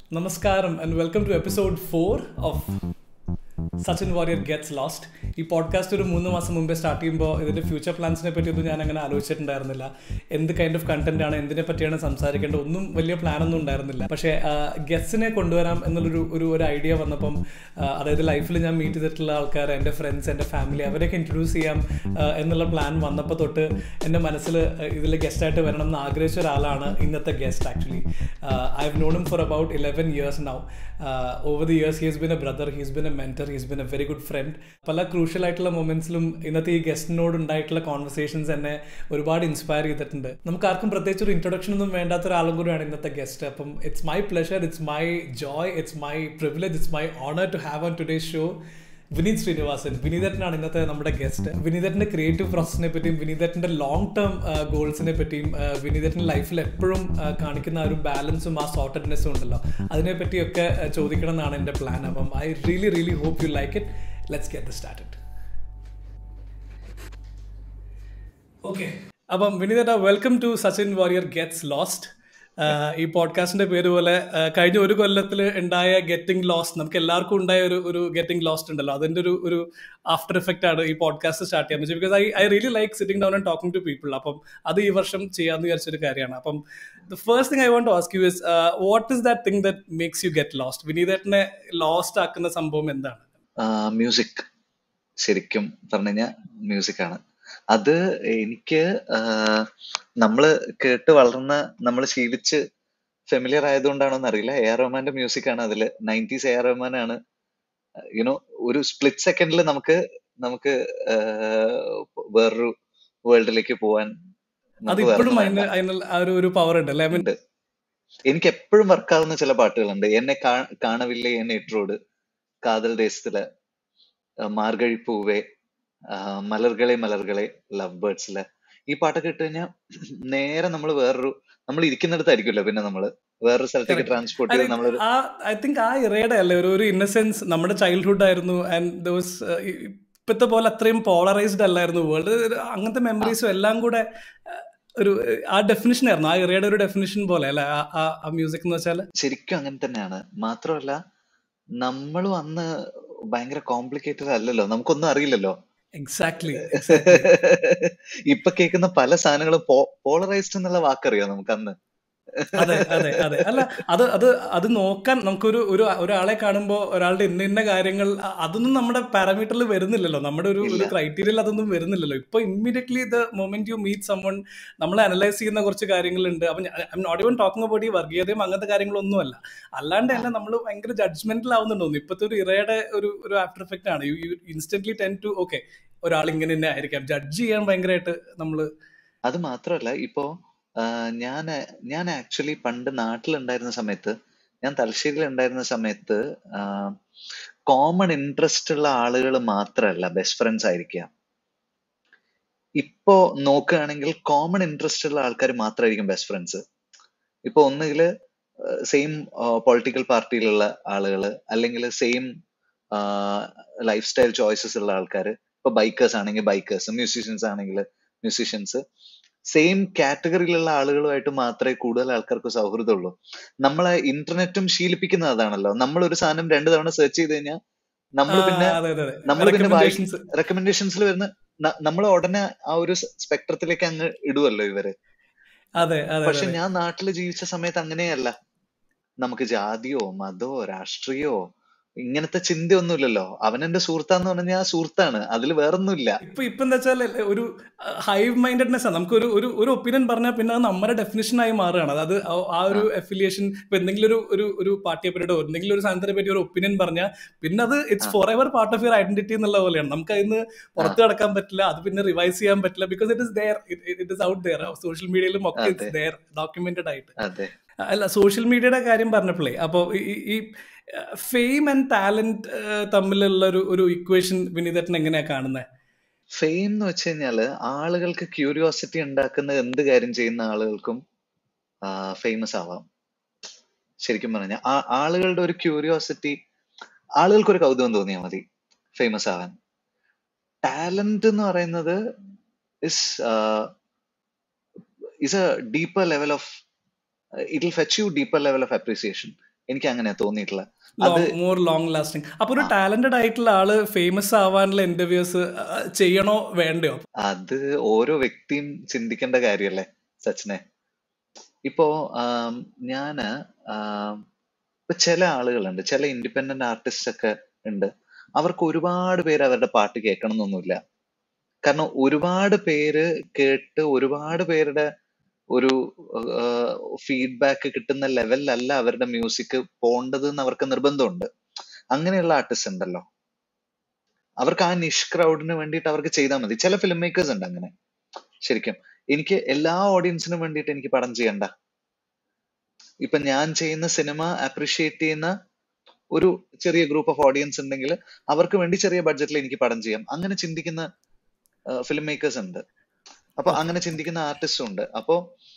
Namaskaram and welcome to episode 4 of Sachin Warrier gets lost ഈ podcast ഒരു മൂന്ന് മാസം മുമ്പേ സ്റ്റാർട്ട് ചെയ്യുമ്പോൾ ഇതിൻ്റെ ഫ്യൂച്ചർ പ്ലാൻസിനെ പറ്റിയൊന്നും ഞാൻ അങ്ങനെ ആലോചിച്ചിട്ടുണ്ടായിരുന്നില്ല എന്ത് കൈൻഡ് ഓഫ് കണ്ടന്റ് ആണ് എന്തിനെ പറ്റിയാണ് സംസാരിക്കേണ്ടത് ഒന്നും വലിയ പ്ലാനൊന്നും ഉണ്ടായിരുന്നില്ല പക്ഷേ ഗെറ്റ്സിനെ കൊണ്ടുവരാം എന്നുള്ളൊരു ഒരു ഒരു ഐഡിയ വന്നപ്പം ആ, അതായത് ലൈഫിൽ ഞാൻ മീറ്റ് ചെയ്തിട്ടുള്ള ആൾക്കാർ എൻ്റെ ഫ്രണ്ട്സ് എൻ്റെ ഫാമിലി അവരെയൊക്കെ ഇൻട്രൊഡ്യൂസ് ചെയ്യാം ആ, എന്നുള്ള പ്ലാൻ വന്നപ്പോൾ തൊട്ട് എൻ്റെ മനസ്സിൽ ഇതിൽ ഗസ്റ്റായിട്ട് വരണം എന്ന് ആഗ്രഹിച്ച ഒരാളാണ് ഇന്നത്തെ guest actually I have known for about eleven years now over the years he's been a brother he's been a mentor he's been a very good friend പല ക്രൂഷ്യൽ ആയിട്ടുള്ള മൊമെന്റ്സിലും ഇന്നത്തെ ഈ ഗസ്റ്റിനോട് ഉണ്ടായിട്ടുള്ള കോൺവെർസേഷൻസ് എന്നെ ഒരുപാട് ഇൻസ്പയർ ചെയ്തിട്ടുണ്ട് നമുക്ക് ആർക്കും പ്രത്യേകിച്ച് ഒരു ഇൻട്രൊഡക്ഷൻ ഒന്നും വേണ്ടാത്ത ഒരാളും കൂടിയാണ് ഇന്നത്തെ ഗസ്റ്റ് അപ്പം it's my pleasure it's my joy it's my privilege it's my honour to have on today show Vineeth Sreenivasan വിനീതേട്ടനാണ് ഇന്നത്തെ നമ്മുടെ ഗസ്റ്റ് വിനീതേട്ടൻ്റെ ക്രിയേറ്റീവ് പ്രോസസ്സിനെ പറ്റിയും വിനീതേട്ടൻ്റെ ലോങ് ടേം ഗോൾസിനെ പറ്റിയും ആ, വിനീതേട്ടൻ്റെ ലൈഫിൽ എപ്പോഴും ആ, കാണിക്കുന്ന ആ ഒരു ബാലൻസും ആ സോർട്ടഡ്നെസ്സും ഉണ്ടല്ലോ അതിനെ പറ്റിയൊക്കെ ആ, ചോദിക്കണം എന്നാണ് എൻ്റെ പ്ലാൻ അപ്പം I really really hope you like it let's get started okay അപ്പം വിനീതേട്ട welcome to Sachin Warrier gets lost ഈ പോഡ്കാസ്റ്റിന്റെ പേര് പോലെ ആ, കഴിഞ്ഞ ഒരു കൊല്ലത്തിൽ ഉണ്ടായ ഗെറ്റിംഗ് ലോസ്റ്റ് നമുക്ക് എല്ലാവർക്കും ഉണ്ടായ ഒരു ഒരു ഗെറ്റിംഗ് ലോസ്റ്റ് ഉണ്ടല്ലോ അതിന്റെ ഒരു ഒരു ആഫ്റ്റർ എഫക്റ്റ് ആണ് ഈ പോഡ്കാസ്റ്റ് സ്റ്റാർട്ട് ചെയ്യാൻ പറ്റും because I I really like sitting down and talking to people അപ്പം അത് ഈ വർഷം ചെയ്യാന്ന് വിചാരിച്ചൊരു കാര്യമാണ് അപ്പം the first thing I want ask you is what is that thing that makes you get lost വിനീതേട്ടനെ ലോസ്റ്റ് ആക്കുന്ന സംഭവം എന്താണ് മ്യൂസിക് ശരിക്കും പറഞ്ഞു കഴിഞ്ഞാൽ മ്യൂസിക് ആണ് അത് എനിക്ക് ആഹ് നമ്മള് കേട്ട് വളർന്ന നമ്മൾ ശീലിച്ച് ഫെമിലിയർ ആയതുകൊണ്ടാണോന്ന് അറിയില്ല എ ആർ റഹ്മാന്റെ മ്യൂസിക് ആണ് അതില് നയൻറ്റീസ് എ ആർ റഹ്മാൻ ആണ് യുനോ ഒരു സ്പ്ലിറ്റ് സെക്കൻഡിൽ നമുക്ക് നമുക്ക് ആഹ് വേറൊരു വേൾഡിലേക്ക് പോവാൻ അത് നമുക്ക് ഇപ്പോഴും വേറൊന്നും അതിന് വേണ്ട. അതിനുള്ള ആ ഒരു ഒരു പവർ ഉണ്ട് അല്ലെ I mean, ഉണ്ട് എനിക്ക് എപ്പോഴും വർക്കാവുന്ന ചില പാട്ടുകളുണ്ട് എന്നെ കാ- കാണവില്ലേ എന്നെ ഇട്രോട് കാതൽ ദേശത്തില് അഹ് മാർഗഴി പൂവേ ആഹ് മലർകളെ മലർകളെ ലവ് ബേർഡ്സില് ഈ പാട്ടൊക്കെ ഇട്ട് കഴിഞ്ഞാൽ നേരെ നമ്മൾ വേറൊരു നമ്മൾ ഇരിക്കുന്നിടത്തായിരിക്കുമല്ലോ പിന്നെ നമ്മള് വേറൊരു സ്ഥലത്തേക്ക് Correct. ട്രാൻസ്പോർട്ട് I ചെയ്ത് think നമ്മളൊരു ആ ഐ തിങ്ക് ആ ഇറയുടെ അല്ലേ ഒരു ഒരു ഇന്നസെൻസ് നമ്മുടെ ചൈൽഡ്ഹുഡ് ആയിരുന്നു ആൻഡ് ദോസ് ഇപ്പോഴത്തെ പോലെ അത്രയും പോളറൈസ്ഡ് അല്ലായിരുന്നു വേൾഡ് അങ്ങനത്തെ മെമ്മറീസും എല്ലാം കൂടെ uh, ഒരു uh, ആ ഡെഫിനിഷൻ ആയിരുന്നു ആ ഇറയുടെ ഒരു ഡെഫിനിഷൻ പോലെ അല്ലെ ആ മ്യൂസിക് എന്ന് വെച്ചാൽ ശരിക്കും അങ്ങനെ തന്നെയാണ് മാത്രമല്ല നമ്മളും അന്ന് ഭയങ്കര കോംപ്ലിക്കേറ്റഡ് അല്ലല്ലോ നമുക്കൊന്നും അറിയില്ലല്ലോ എക്സാക്ട്ലി ഇപ്പൊ കേൾക്കുന്ന പല സാധനങ്ങളും പോളറൈസ്ഡ് എന്നുള്ള വാക്കറിയോ നമുക്ക് അന്ന് അതെ അതെ അതെ അല്ല അത് അത് അത് നോക്കാൻ നമുക്കൊരു ഒരു ഒരാളെ കാണുമ്പോൾ ഒരാളുടെ ഇന്ന ഇന്ന കാര്യങ്ങൾ അ- അതൊന്നും നമ്മുടെ പാരാമീറ്ററിൽ വരുന്നില്ലല്ലോ നമ്മുടെ ഒരു ഒരു ഇല്ല. ക്രൈറ്റീരിയയിൽ അതൊന്നും വരുന്നില്ലല്ലോ ഇപ്പൊ immediately the moment you meet someone നമ്മളെ അനലൈസ് ചെയ്യുന്ന കുറച്ച് കാര്യങ്ങളുണ്ട് അപ്പൊ I not even talking about ഈ വർഗീയതയും അങ്ങനത്തെ കാര്യങ്ങളൊന്നും അല്ല അല്ലാണ്ട് തന്നെ നമ്മൾ ഭയങ്കര ജഡ്ജ്മെന്റൽ ആവുന്നുണ്ടോ ഇപ്പോഴത്തെ ഒരു ഇറയുടെ ഒരു ഒരു ആഫ്റ്റർ എഫക്റ്റ് ആണ് you instantly tend to okay ഒരാൾ ഇങ്ങനെ തന്നെ ആയിരിക്കാം ജഡ്ജ് ചെയ്യാൻ ഭയങ്കരമായിട്ട് നമ്മൾ അത് മാത്രമല്ല ഇപ്പോ ഞാൻ ഞാൻ ആക്ച്വലി പണ്ട് നാട്ടിലുണ്ടായിരുന്ന സമയത്ത് ഞാൻ തലശ്ശേരിയിൽ ഉണ്ടായിരുന്ന സമയത്ത് കോമൺ ഇൻട്രസ്റ്റ് ഉള്ള ആളുകൾ മാത്രമല്ല ബെസ്റ്റ് ഫ്രണ്ട്സ് ആയിരിക്കുക ഇപ്പോ നോക്കുകയാണെങ്കിൽ കോമൺ ഇൻട്രസ്റ്റ് ഉള്ള ആൾക്കാർ മാത്രമായിരിക്കും ബെസ്റ്റ് ഫ്രണ്ട്സ് ഇപ്പൊ ഒന്നുകിൽ സെയിം പൊളിറ്റിക്കൽ പാർട്ടിയിലുള്ള ആളുകൾ അല്ലെങ്കിൽ സെയിം ലൈഫ് സ്റ്റൈൽ ചോയ്സസ് ഉള്ള ആൾക്കാർ ഇപ്പൊ ബൈക്കേഴ്സ് ആണെങ്കിൽ ബൈക്കേഴ്സ് മ്യൂസീഷ്യൻസ് ആണെങ്കിൽ മ്യൂസീഷ്യൻസ് സെയിം കാറ്റഗറിയിലുള്ള ആളുകളുമായിട്ട് മാത്രമേ കൂടുതൽ ആൾക്കാർക്ക് സൗഹൃദമുള്ളൂ നമ്മളെ ഇന്റർനെറ്റും ശീലിപ്പിക്കുന്നത് അതാണല്ലോ നമ്മൾ ഒരു സാധനം രണ്ടു തവണ സെർച്ച് ചെയ്ത് കഴിഞ്ഞാൽ നമ്മൾ പിന്നെ അതെ അതെ അതെ നമ്മൾ പിന്നെ വായി- Recommendations. റെക്കമെൻഡേഷൻസിൽ വരുന്ന നമ്മൾ ഉടനെ ആ ഒരു സ്പെക്ട്രത്തിലേക്ക് അങ്ങ് ഇടുവല്ലോ ഇവര് അതെ അതെ പക്ഷെ അതെ ഞാൻ നാട്ടിൽ ജീവിച്ച സമയത്ത് അങ്ങനെയല്ല നമുക്ക് ജാതിയോ മതമോ രാഷ്ട്രീയമോ ഇങ്ങനത്തെ ചിന്തയൊന്നുമില്ലല്ലോ അവൻ എന്റെ സുഹൃത്താന്ന് പറഞ്ഞാൽ സുഹൃത്താണ് അതിൽ വേറൊന്നുമില്ല ഇപ്പൊ ഇപ്പൊ എന്താ വെച്ചാൽ ഒരു ഹൈവ് മൈൻഡഡ്നെസ് ആണ് നമുക്ക് ഒരു ഒരു ഒരു ഒപ്പീനിയൻ പറഞ്ഞാൽ പിന്നെ അത് നമ്മുടെ ഡെഫിനേഷൻ ആയി മാറുകയാണ് അതായത് ആ- ആ ഒരു അഫിലിയേഷൻ ഇപ്പൊ എന്തെങ്കിലും ഒരു ഒരു ഒരു പാർട്ടിയെ പറ്റിയോ എന്തെങ്കിലും ഒരു സാധനത്തിനെ പറ്റി ഒരു ഒപ്പീനിയൻ പറഞ്ഞാൽ പിന്നെ അത് it's ah. Forever part of your identity എന്നുള്ള പോലെയാണ് നമുക്ക് അതിന് പുറത്ത് കടക്കാൻ പറ്റില്ല അത് പിന്നെ റിവൈസ് ചെയ്യാൻ പറ്റില്ല because it is there it is out there social മീഡിയയിലും ഒക്കെ ഇറ്റ്സ് അതെ. ദയർ ഡോക്യുമെന്റഡ് ആയിട്ട് അതെ അല്ല സോഷ്യൽ മീഡിയയുടെ കാര്യം പറഞ്ഞപ്പോഴേ അപ്പോൾ ഈ ഫെയിം ആൻഡ് ടാലന്റ് തമ്മിലുള്ള ഒരു ഒരു ഇക്വേഷൻ വിനീതേട്ടൻ എങ്ങനെയാ കാണുന്നത് ഫെയിം എന്ന് വെച്ച് കഴിഞ്ഞാല് ആളുകൾക്ക് ക്യൂരിയോസിറ്റി ഉണ്ടാക്കുന്ന എന്ത് കാര്യം ചെയ്യുന്ന ആളുകൾക്കും ഫേമസ് ആവാം ശരിക്കും പറഞ്ഞാൽ ആളുകളുടെ ഒരു ക്യൂരിയോസിറ്റി ആളുകൾക്ക് ഒരു കൗതുകം തോന്നിയാൽ മതി ഫേമസ് ആവാൻ ടാലന്റ് എന്ന് പറയുന്നത് is is a deeper level of it will fetch you deeper level of appreciation എനിക്ക് അങ്ങനെ തോന്നിയിട്ടുള്ളത് അത് മോർ ലോങ് ലാസ്റ്റിംഗ് അപ്പൊ ഒരു ടാലന്റഡ് ആയിട്ടുള്ള ആള് ഫേമസ് ആവാനുള്ള ഇന്റർവ്യൂസ് ചെയ്യണോ വേണ്ടയോ അത് ഓരോ വ്യക്തിയും ചിന്തിക്കേണ്ട കാര്യല്ലേ സച്ചിനെ ഇപ്പോ ആം, ഞാന് ആം, ഇപ്പൊ ചില ആളുകളുണ്ട് ചില ഇൻഡിപെൻഡന്റ് ആർട്ടിസ്റ്റ് ഒക്കെ ഉണ്ട് അവർക്ക് ഒരുപാട് പേര് അവരുടെ പാട്ട് കേൾക്കണം എന്നൊന്നുമില്ല കാരണം ഒരുപാട് പേര് കേട്ട് ഒരുപാട് പേരുടെ ഒരു ഫീഡ്ബാക്ക് കിട്ടുന്ന ലെവലിലല്ല അവരുടെ മ്യൂസിക് പോണ്ടത് എന്ന് അവർക്ക് നിർബന്ധമുണ്ട് അങ്ങനെയുള്ള ആർട്ടിസ്റ്റ് ഉണ്ടല്ലോ അവർക്ക് ആ നിഷ് ക്രൗഡിന് വേണ്ടിയിട്ട് അവർക്ക് ചെയ്താൽ മതി ചില ഫിലിം മേക്കേഴ്സ് ഉണ്ട് അങ്ങനെ ശരിക്കും എനിക്ക് എല്ലാ ഓഡിയൻസിനും വേണ്ടിയിട്ട് എനിക്ക് പടം ചെയ്യണ്ട ഇപ്പൊ ഞാൻ ചെയ്യുന്ന സിനിമ അപ്രിഷിയേറ്റ് ചെയ്യുന്ന ഒരു ചെറിയ ഗ്രൂപ്പ് ഓഫ് ഓഡിയൻസ് ഉണ്ടെങ്കിൽ അവർക്ക് വേണ്ടി ചെറിയ ബഡ്ജറ്റിൽ എനിക്ക് പടം ചെയ്യാം അങ്ങനെ ചിന്തിക്കുന്ന ഫിലിം മേക്കേഴ്സ് ഉണ്ട് അപ്പൊ അങ്ങനെ ചിന്തിക്കുന്ന ആർട്ടിസ്റ്റും ഉണ്ട് അപ്പോ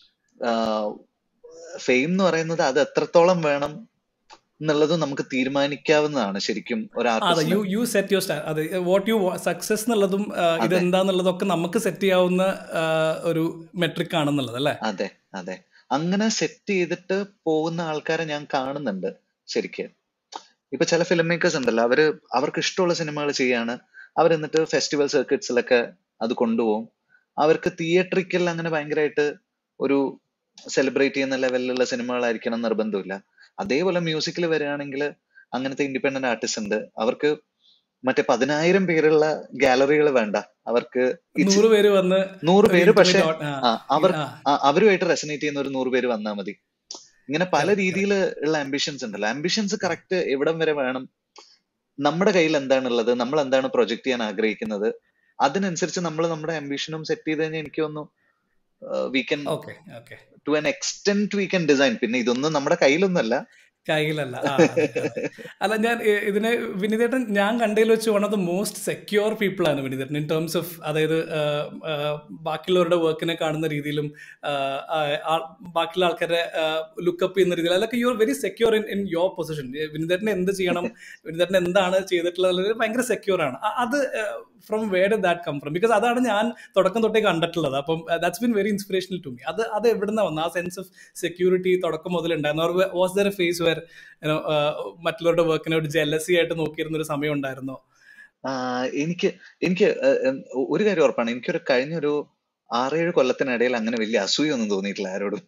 ഫെയിം എന്ന് പറയുന്നത് അത് എത്രത്തോളം വേണം എന്നുള്ളത് നമുക്ക് തീരുമാനിക്കാവുന്നതാണ് ശരിക്കും ഒരു അതെ ആർട്ടിസ്റ്റിന് യു യു സെറ്റ് യുവർ സ്റ്റാ അതെ വാട്ട് യു സക്സസ് എന്നുള്ളതും ആ, അതെ ഇതെന്താന്നുള്ളതൊക്കെ നമുക്ക് സെറ്റ് ചെയ്യാവുന്ന ആ, ഒരു മെട്രിക് ആണെന്നുള്ളത് അല്ലേ അതെ അതെ അങ്ങനെ സെറ്റ് ചെയ്തിട്ട് പോകുന്ന ആൾക്കാരെ ഞാൻ കാണുന്നുണ്ട് ശരിക്ക് ഇപ്പൊ ചില ഫിലിം മേക്കേഴ്സ് ഉണ്ടല്ലോ അവര് അവർക്ക് ഇഷ്ടമുള്ള സിനിമകൾ ചെയ്യാണ് അവർ എന്നിട്ട് ഫെസ്റ്റിവൽ സർക്കിട്സിലൊക്കെ അത് കൊണ്ടുപോകും അവർക്ക് തിയേറ്ററിക്കൽ അങ്ങനെ ഭയങ്കരമായിട്ട് ഒരു സെലിബ്രേറ്റ് ചെയ്യുന്ന ലെവലിലുള്ള സിനിമകളായിരിക്കണം എന്ന് നിർബന്ധമില്ല അതേപോലെ മ്യൂസിക്കിൽ വരികയാണെങ്കിൽ അങ്ങനത്തെ ഇൻഡിപെൻഡന്റ് ആർട്ടിസ്റ്റ് ഉണ്ട് അവർക്ക് മറ്റേ പതിനായിരം പേരുള്ള ഗാലറികൾ വേണ്ട അവർക്ക് ഈ ചി- നൂറ് പേര് വന്ന് നൂറ് ഒരു പേര് പക്ഷെ ഇന്റിമേറ്റ് ആ അവർ ആ ആ, അവരുമായിട്ട് റെസനേറ്റ് ചെയ്യുന്ന ഒരു നൂറ് പേര് വന്നാൽ മതി ഇങ്ങനെ പല കറക്റ്റ് രീതിയിൽ ഉള്ള ആംബിഷൻസ് ഉണ്ടല്ലോ ആംബിഷൻസ് കറക്റ്റ് എവിടം വരെ വേണം നമ്മുടെ കയ്യിൽ എന്താണുള്ളത് നമ്മൾ എന്താണ് പ്രൊജക്ട് ചെയ്യാൻ ആഗ്രഹിക്കുന്നത് അതിനനുസരിച്ച് നമ്മൾ നമ്മുടെ ആംബിഷനും സെറ്റ് ചെയ്ത് കഴിഞ്ഞാൽ എനിക്ക് തോന്നുന്നു we can okay okay to an extent we can design പിന്നെ ഇതൊന്നും നമ്മുടെ കയ്യിലൊന്നല്ല കയ്യിലല്ല ആ അതെ അതെ അല്ല ഞാൻ ഇ- ഇതിനെ വിനീതേട്ടൻ ഞാൻ കണ്ടതിൽ വെച്ച് one of the most secure people ആണ് വിനീതേട്ടൻ ഇൻ ടേംസ് ഓഫ് അതായത് ആ, ആ, ബാക്കിയുള്ളവരുടെ വർക്കിനെ കാണുന്ന രീതിയിലും ആ, ആ, ആ- ബാക്കിയുള്ള ആൾക്കാരെ ലുക്കപ്പ് ചെയ്യുന്ന രീതിയിൽ അതൊക്കെ you are very secure in in your position വിനീതേട്ടൻ എന്ത് ചെയ്യണം വിനീതേട്ടൻ എന്താണ് ചെയ്തിട്ടുള്ളത് ഭയങ്കര സെക്യൂർ ആണ് അ- അത് from where that come from because അതാണ് ഞാൻ തുടക്കം തൊട്ടേ കണ്ടിട്ടുള്ളത് അപ്പം that's been very inspirational to me അത് അത് എവിടുന്ന വന്നു ആ സെൻസ് ഓഫ് സെക്യൂരിറ്റി തുടക്കം മുതൽ ഉണ്ടായിരുന്നു or was there a phase where മറ്റുള്ളവരുടെ വർക്കിനെ ഒരു ജെലസി ആയിട്ട് നോക്കിയിരുന്ന ഒരു സമയം ഉണ്ടായിരുന്നോ ആ, എനിക്ക് എനിക്ക് ഏ, ഏ, ഒരു കാര്യം ഉറപ്പാണ് എനിക്കൊരു കഴിഞ്ഞൊരു ആറേഴ് കൊല്ലത്തിനിടയിൽ അങ്ങനെ വലിയ അസൂയൊന്നും തോന്നിയിട്ടില്ല ആരോടും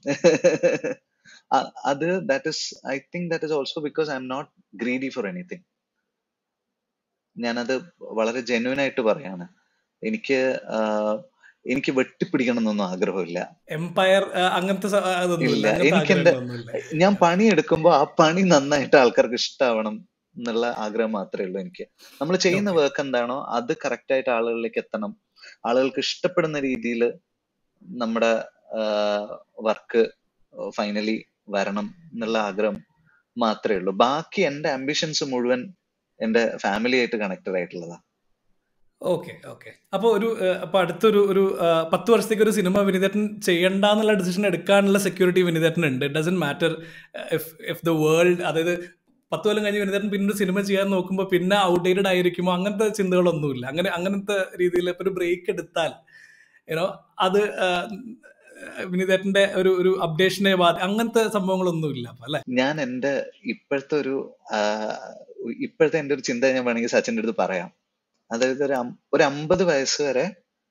അ- അത് that is I think that is also because I am not greedy for anything ഞാനത് വളരെ ജെന്യൂൻ ആയിട്ട് പറയാണ് എനിക്ക് ആ, എനിക്ക് വെട്ടിപ്പിടിക്കണം എന്നൊന്നും ആഗ്രഹമില്ല എംപയർ അങ്ങനത്തെ സ- അതൊന്നുമില്ല ഇല്ല അങ്ങനത്തെ എനിക്ക് എന്റെ ആഗ്രഹങ്ങളൊന്നുമില്ല ഞാൻ പണി എടുക്കുമ്പോ ആ പണി നന്നായിട്ട് ആൾക്കാർക്ക് ഇഷ്ടാവണം എന്നുള്ള ആഗ്രഹം മാത്രമേ ഉള്ളൂ എനിക്ക് നമ്മൾ ചെയ്യുന്ന ഓക്കെ വർക്ക് എന്താണോ അത് കറക്റ്റ് ആയിട്ട് ആളുകളിലേക്ക് എത്തണം ആളുകൾക്ക് ഇഷ്ടപ്പെടുന്ന രീതിയിൽ നമ്മുടെ വർക്ക് ഫൈനലി വരണം എന്നുള്ള ആഗ്രഹം മാത്രമേ ഉള്ളൂ ബാക്കി എന്റെ ആംബിഷൻസ് മുഴുവൻ എന്റെ ഫാമിലി ആയിട്ട് കണക്റ്റഡ് ആയിട്ടുള്ളതാ ഓക്കെ ഓക്കെ അപ്പോൾ ഒരു ഏഹ്, അപ്പൊ അടുത്തൊരു ഒരു ഏഹ്, പത്ത് വർഷത്തേക്ക് ഒരു സിനിമ വിനിതേട്ടൻ ചെയ്യണ്ടെന്നുള്ള ഡിസിഷൻ എടുക്കാനുള്ള സെക്യൂരിറ്റി വിനിതേട്ടൻ ഉണ്ട് it doesn't matter if if the world അതായത് പത്ത് കൊല്ലം കഴിഞ്ഞ് വിനിതേട്ടൻ പിന്നെ ഒരു സിനിമ ചെയ്യാൻ നോക്കുമ്പോൾ പിന്നെ ഔട്ട്ഡേറ്റഡ് ആയിരിക്കുമോ അങ്ങനത്തെ ചിന്തകളൊന്നുമില്ല അങ്ങനെ അങ്ങനത്തെ രീതിയിൽ ഇപ്പൊ ഒരു ബ്രേക്ക് എടുത്താൽ യുനോ അത് ഏഹ്, വിനിതേട്ടന്റെ ഒരു ഒരു അപ്ഡേഷനെ ബാധി അങ്ങനത്തെ സംഭവങ്ങളൊന്നുമില്ല അപ്പൊ അല്ലെ ഞാൻ എന്റെ ഇപ്പോഴത്തെ ഒരു ആ, ഇപ്പോഴത്തെ എന്റെ ഒരു ചിന്ത ഞാൻ വേണമെങ്കിൽ സച്ചിന്റെ അടുത്ത് പറയാം അതായത് ഒരു അം- ഒരു അമ്പത് വയസ്സ് വരെ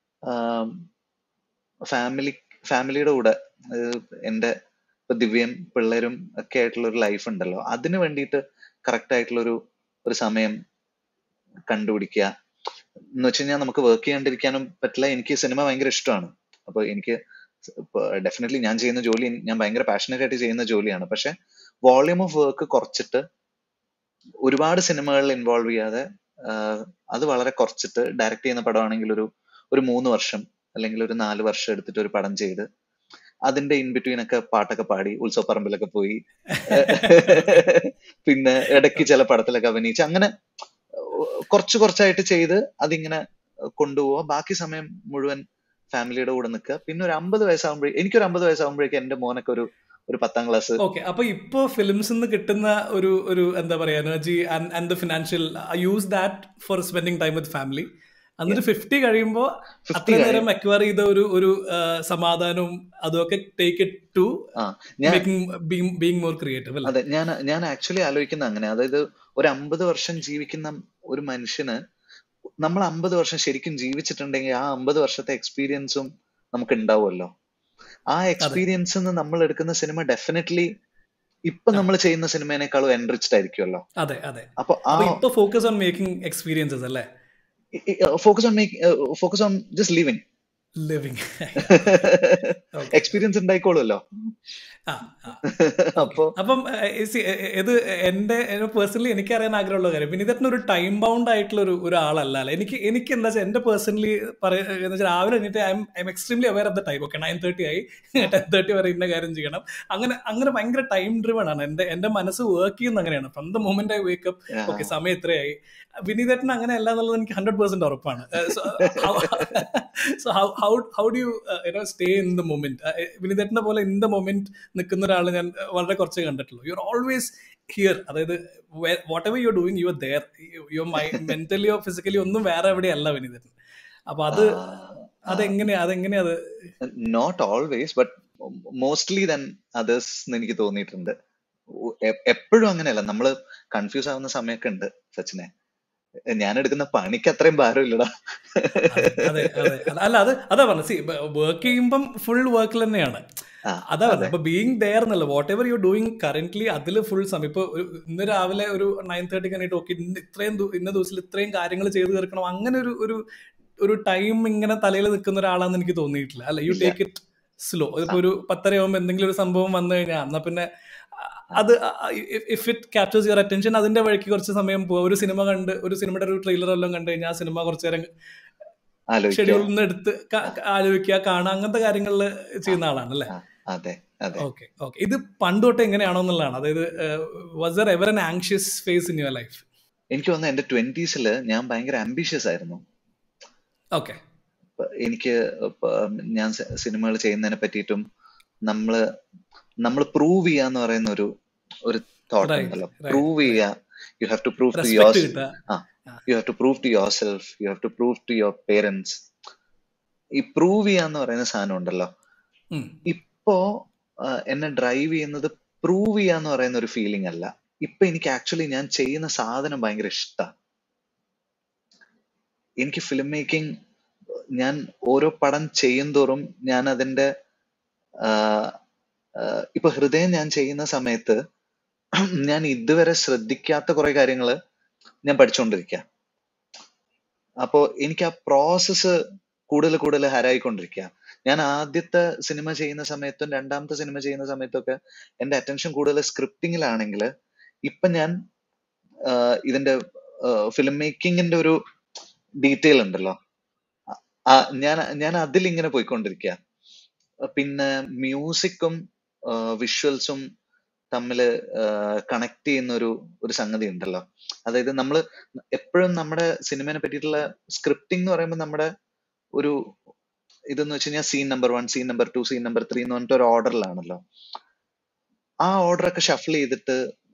ഫാമിലി ഫാമിലിയുടെ കൂടെ അതായത് എന്റെ ഇപ്പൊ ദിവ്യയും പിള്ളേരും ഒക്കെ ആയിട്ടുള്ള ഒരു ലൈഫ് ഉണ്ടല്ലോ അതിന് വേണ്ടിയിട്ട് കറക്റ്റ് ആയിട്ടുള്ള ഒരു ഒരു സമയം കണ്ടുപിടിക്കുക എന്ന് വെച്ച് കഴിഞ്ഞാൽ നമുക്ക് വർക്ക് ചെയ്യാണ്ടിരിക്കാനും പറ്റില്ല എനിക്ക് സിനിമ ഭയങ്കര ഇഷ്ടമാണ് അപ്പൊ എനിക്ക് ഡെഫിനറ്റ്ലി ഞാൻ ചെയ്യുന്ന ജോലി ഞാൻ ഭയങ്കര പാഷനറ്റ് ആയിട്ട് ചെയ്യുന്ന ജോലിയാണ് പക്ഷെ വോളിയൂം ഓഫ് വർക്ക് കുറച്ചിട്ട് ഒരുപാട് സിനിമകളിൽ ഇൻവോൾവ് ചെയ്യാതെ ആഹ് അത് വളരെ കുറച്ചിട്ട് ഡയറക്റ്റ് ചെയ്യുന്ന പടമാണെങ്കിൽ ഒരു ഒരു മൂന്ന് വർഷം അല്ലെങ്കിൽ ഒരു നാല് വർഷം എടുത്തിട്ട് ഒരു പടം ചെയ്ത് അതിന്റെ ഇൻ ബിറ്റ്വീൻ ഒക്കെ പാട്ടൊക്കെ പാടി ഉത്സവപ്പറമ്പിലൊക്കെ പോയി പിന്നെ ഇടയ്ക്ക് ചില പടത്തിലൊക്കെ അഭിനയിച്ച് അങ്ങനെ കുറച്ച് കുറച്ചായിട്ട് ചെയ്ത് അതിങ്ങനെ കൊണ്ടുപോവാ ബാക്കി സമയം മുഴുവൻ ഫാമിലിയുടെ കൂടെ നിൽക്കുക പിന്നെ ഒരു അമ്പത് വയസ്സാകുമ്പോഴേ എനിക്കൊരു അമ്പത് വയസ്സാകുമ്പോഴേക്കും എന്റെ മോനൊക്കെ ഒരു ഒരു പത്താം ക്ലാസ് ഓക്കെ അപ്പൊ ഇപ്പോ ഫിലിംസ് നിന്ന് കിട്ടുന്ന ഒരു ഒരു എന്താ പറയാ energy and the financial use that for spending time with family എന്നിട്ട് ഫിഫ്റ്റി കഴിയുമ്പോ ഫിഫ്റ്റി അത്ര നേരം അക്വയർ ചെയ്ത ഒരു ഒരു ആ, സമാധാനവും അതുമൊക്കെ ടേക്ക് ഇറ്റ് ടു ആ ഞാൻ മേക്കിംഗ് ബീങ് മോർ ക്രിയേറ്റീവ് അല്ലേ അതെ ഞാൻ ഞാൻ ആക്ച്വലി ആലോചിക്കുന്ന അങ്ങനെ അതായത് ഒരു അമ്പത് വർഷം ജീവിക്കുന്ന ഒരു മനുഷ്യന് നമ്മൾ അമ്പത് വർഷം ശരിക്കും ജീവിച്ചിട്ടുണ്ടെങ്കിൽ ആ അമ്പത് വർഷത്തെ എക്സ്പീരിയൻസും നമുക്ക് ഉണ്ടാവുമല്ലോ ആ അതെ എക്സ്പീരിയൻസ് നമ്മൾ എടുക്കുന്ന സിനിമ ഡെഫിനറ്റ്ലി ഇപ്പൊ ആ നമ്മൾ ചെയ്യുന്ന സിനിമേനേക്കാളും എൻറിച്ച്ഡ് ആയിരിക്കുമല്ലോ അതെ അതെ അപ്പൊ ആ അപ്പൊ ഇപ്പൊ ഫോക്കസ് ഓൺ മേക്കിംഗ് എക്സ്പീരിയൻസസ് അല്ലേ focus on make focus on just living living okay experience ഉണ്ടായിക്കോളുമല്ലോ ആ ആ ഓക്കെ അപ്പൊ അപ്പം ഏഹ്, see, ഏഹ്, ഇത് എൻ്റെ പേഴ്സണലി എനിക്ക് അറിയാൻ ആഗ്രഹമുള്ള കാര്യം പിന്നെ ഇതൊക്കെ ഒരു ടൈം ബൗണ്ട് ആയിട്ടുള്ള ഒരു ഒരാളല്ല അല്ലേ എനിക്ക് എനിക്ക് എന്താ വെച്ചാൽ എൻ്റെ പേഴ്സണലി പറയുക വെച്ചാൽ രാവിലെ എണീറ്റ് I am I am extremely aware of the time okay nine thirty ആയി ടെൻ തേർട്ടി വരെ ഇന്ന കാര്യം ചെയ്യണം അങ്ങനെ അങ്ങനെ ഭയങ്കര ടൈം ഡ്രിവൺ ആണ് എൻ്റെ എൻ്റെ മനസ്സ് വർക്ക് ചെയ്യുന്ന അങ്ങനെയാണ് from the moment I wake up okay സമയം ഇത്രയായി വിനീതേട്ടൻ അങ്ങനെ അല്ല എന്നുള്ളത് എനിക്ക് ഹൺഡ്രഡ് പെർസെന്റ് ഉറപ്പാണ് so how how how do you you know stay in the moment വിനീതേട്ടനെ പോലെ ഇൻ ദ മൊമെന്റ് നിൽക്കുന്ന ഒരാൾ ഞാൻ വളരെ കുറച്ച് കണ്ടിട്ടുള്ളൂ യു ആർ ഓൾവേസ് ഹിയർ അതായത് whatever you are doing you are there you my മെന്റലിയോ ഫിസിക്കലി ഒന്നും വേറെ എവിടെയല്ല വിനീതേട്ടൻ അപ്പൊ അത് അതെങ്ങനെയാ അതെങ്ങനെയാ അത് not always but mostly than others എനിക്ക് തോന്നിയിട്ടുണ്ട് എപ്പോഴും അങ്ങനെയല്ല നമ്മള് കൺഫ്യൂസ് ആവുന്ന സമയമൊക്കെ ഉണ്ട് സച്ചിനെ ഞാൻ എടുക്കുന്ന പണിക്ക് അത്രയും ഭാരമില്ലടാ അതെ അതെ അതെ അല്ല അത് അതാ പറഞ്ഞ സി വർക്ക് ചെയ്യുമ്പം ഫുൾ വർക്കിൽ തന്നെയാണ് ആ, അതാ അതെ. പറഞ്ഞത് ഇപ്പൊ ബീങ് ദയർ എന്നല്ല whatever you doing currently അതിൽ ഫുൾ സമയം ഇപ്പൊ ഒരു- ഇന്ന് രാവിലെ ഒരു നയൻ തേർട്ടി കഴിഞ്ഞിട്ട് ഓക്കെ ഇന്ന് ഇത്രയും ദു- ഇന്ന ദിവസത്തിൽ ഇത്രയും കാര്യങ്ങൾ ചെയ്തു തീർക്കണം അങ്ങനെ ഒരു ഒരു ഒരു ടൈം ഇങ്ങനെ തലയിൽ നിൽക്കുന്ന ഒരാളാന്ന് എനിക്ക് തോന്നിയിട്ടില്ല അല്ല യു ഇല്ല. ടേക്ക് ഇറ്റ് സ്ലോ ഇപ്പൊ ഒരു പത്തരയാകുമ്പോൾ എന്തെങ്കിലും ഒരു സംഭവം വന്നു കഴിഞ്ഞാൽ എന്നാ പിന്നെ അത് if it captures your attention അതിന്റെ വഴിക്ക് കുറച്ച് സമയം പോവുക ഒരു സിനിമ കണ്ട് ഒരു സിനിമയുടെ ഒരു ട്രെയിലർ എല്ലാം കണ്ടു കഴിഞ്ഞാൽ ആ സിനിമ കുറച്ച് നേരം ആലോചിക്കുക ഷെഡ്യൂളിൽ നിന്ന് എടുത്ത് ക- ക- ആലോചിക്കുക കാണുക അങ്ങനത്തെ കാര്യങ്ങളിൽ ചെയ്യുന്ന ആളാണ് അല്ലേ ആ, അതെ അതെ ഓക്കെ ഓക്കെ ഇത് പണ്ട് തൊട്ട് എങ്ങനെയാണോ എന്നുള്ളതാണ് അതായത് was there ever an anxious phase in your life എനിക്ക് തോന്നുന്നു എന്റെ ട്വന്റീസില് ഞാൻ ഭയങ്കര ആംബിഷ്യസ് ആയിരുന്നു ഓക്കെ ഇപ്പൊ എനിക്ക് ഇപ്പൊ ഞാൻ സിനിമകൾ ചെയ്യുന്നതിനെ പറ്റിയിട്ടും നമ്മള് നമ്മൾ പ്രൂവ് ചെയ്യാന്ന് പറയുന്ന ഒരു ഒരു തോട്ട് Right, ഉണ്ടല്ലോ right, പ്രൂവ് ചെയ്യുക you have to prove to respect your കിട്ടുക you have to prove to yourself you have to prove to your parents ഈ പ്രൂവ് ചെയ്യാന്ന് പറയുന്ന സാധനം ഉണ്ടല്ലോ ഉം. ഇപ്പോ ആ, എന്നെ ഡ്രൈവ് ചെയ്യുന്നത് പ്രൂവ് ചെയ്യാന്ന് പറയുന്ന ഒരു ഫീലിംഗ് അല്ല ഇപ്പൊ എനിക്ക് ആക്ച്വലി ഞാൻ ചെയ്യുന്ന സാധനം ഭയങ്കര ഇഷ്ടമാണ് എനിക്ക് ഫിലിം മേക്കിംഗ് ഞാൻ ഓരോ പടം ചെയ്യുന്തോറും ഞാൻ അതിന്റെ ആ, ആ, ഇപ്പൊ ഹൃദയം ഞാൻ ചെയ്യുന്ന സമയത്ത് ഞാൻ ഇതുവരെ ശ്രദ്ധിക്കാത്ത കുറെ കാര്യങ്ങള് ഞാൻ പഠിച്ചുകൊണ്ടിരിക്കുക അപ്പോ എനിക്ക് ആ പ്രോസസ്സ് കൂടുതൽ കൂടുതൽ ഹരായിക്കൊണ്ടിരിക്കുക ഞാൻ ആദ്യത്തെ സിനിമ ചെയ്യുന്ന സമയത്തും രണ്ടാമത്തെ സിനിമ ചെയ്യുന്ന സമയത്തൊക്കെ എന്റെ അറ്റൻഷൻ കൂടുതൽ സ്ക്രിപ്റ്റിങ്ങിലാണെങ്കിൽ ഇപ്പൊ ഞാൻ ആ, ഇതിന്റെ ഫിലിം മേക്കിങ്ങിന്റെ ഒരു ഡീറ്റെയിൽ ഉണ്ടല്ലോ ആ, ഞാൻ ഞാൻ അതിൽ ഇങ്ങനെ പോയിക്കൊണ്ടിരിക്കുക പിന്നെ മ്യൂസിക്കും വിഷ്വൽസും തമ്മിൽ കണക്ട് ചെയ്യുന്ന ഒരു ഒരു സംഗതി ഉണ്ടല്ലോ അതായത് നമ്മൾ എപ്പോഴും നമ്മുടെ സിനിമയെ പറ്റിയിട്ടുള്ള സ്ക്രിപ്റ്റിംഗ് എന്ന് പറയുമ്പോൾ നമ്മുടെ ഒരു ഇതെന്ന് വെച്ച് കഴിഞ്ഞാൽ scene number one scene number two scene number three എന്ന് പറഞ്ഞിട്ട് ഒരു ഓർഡറിലാണല്ലോ ആ ഓർഡർ ഒക്കെ ഷഫിൾ ചെയ്തിട്ട്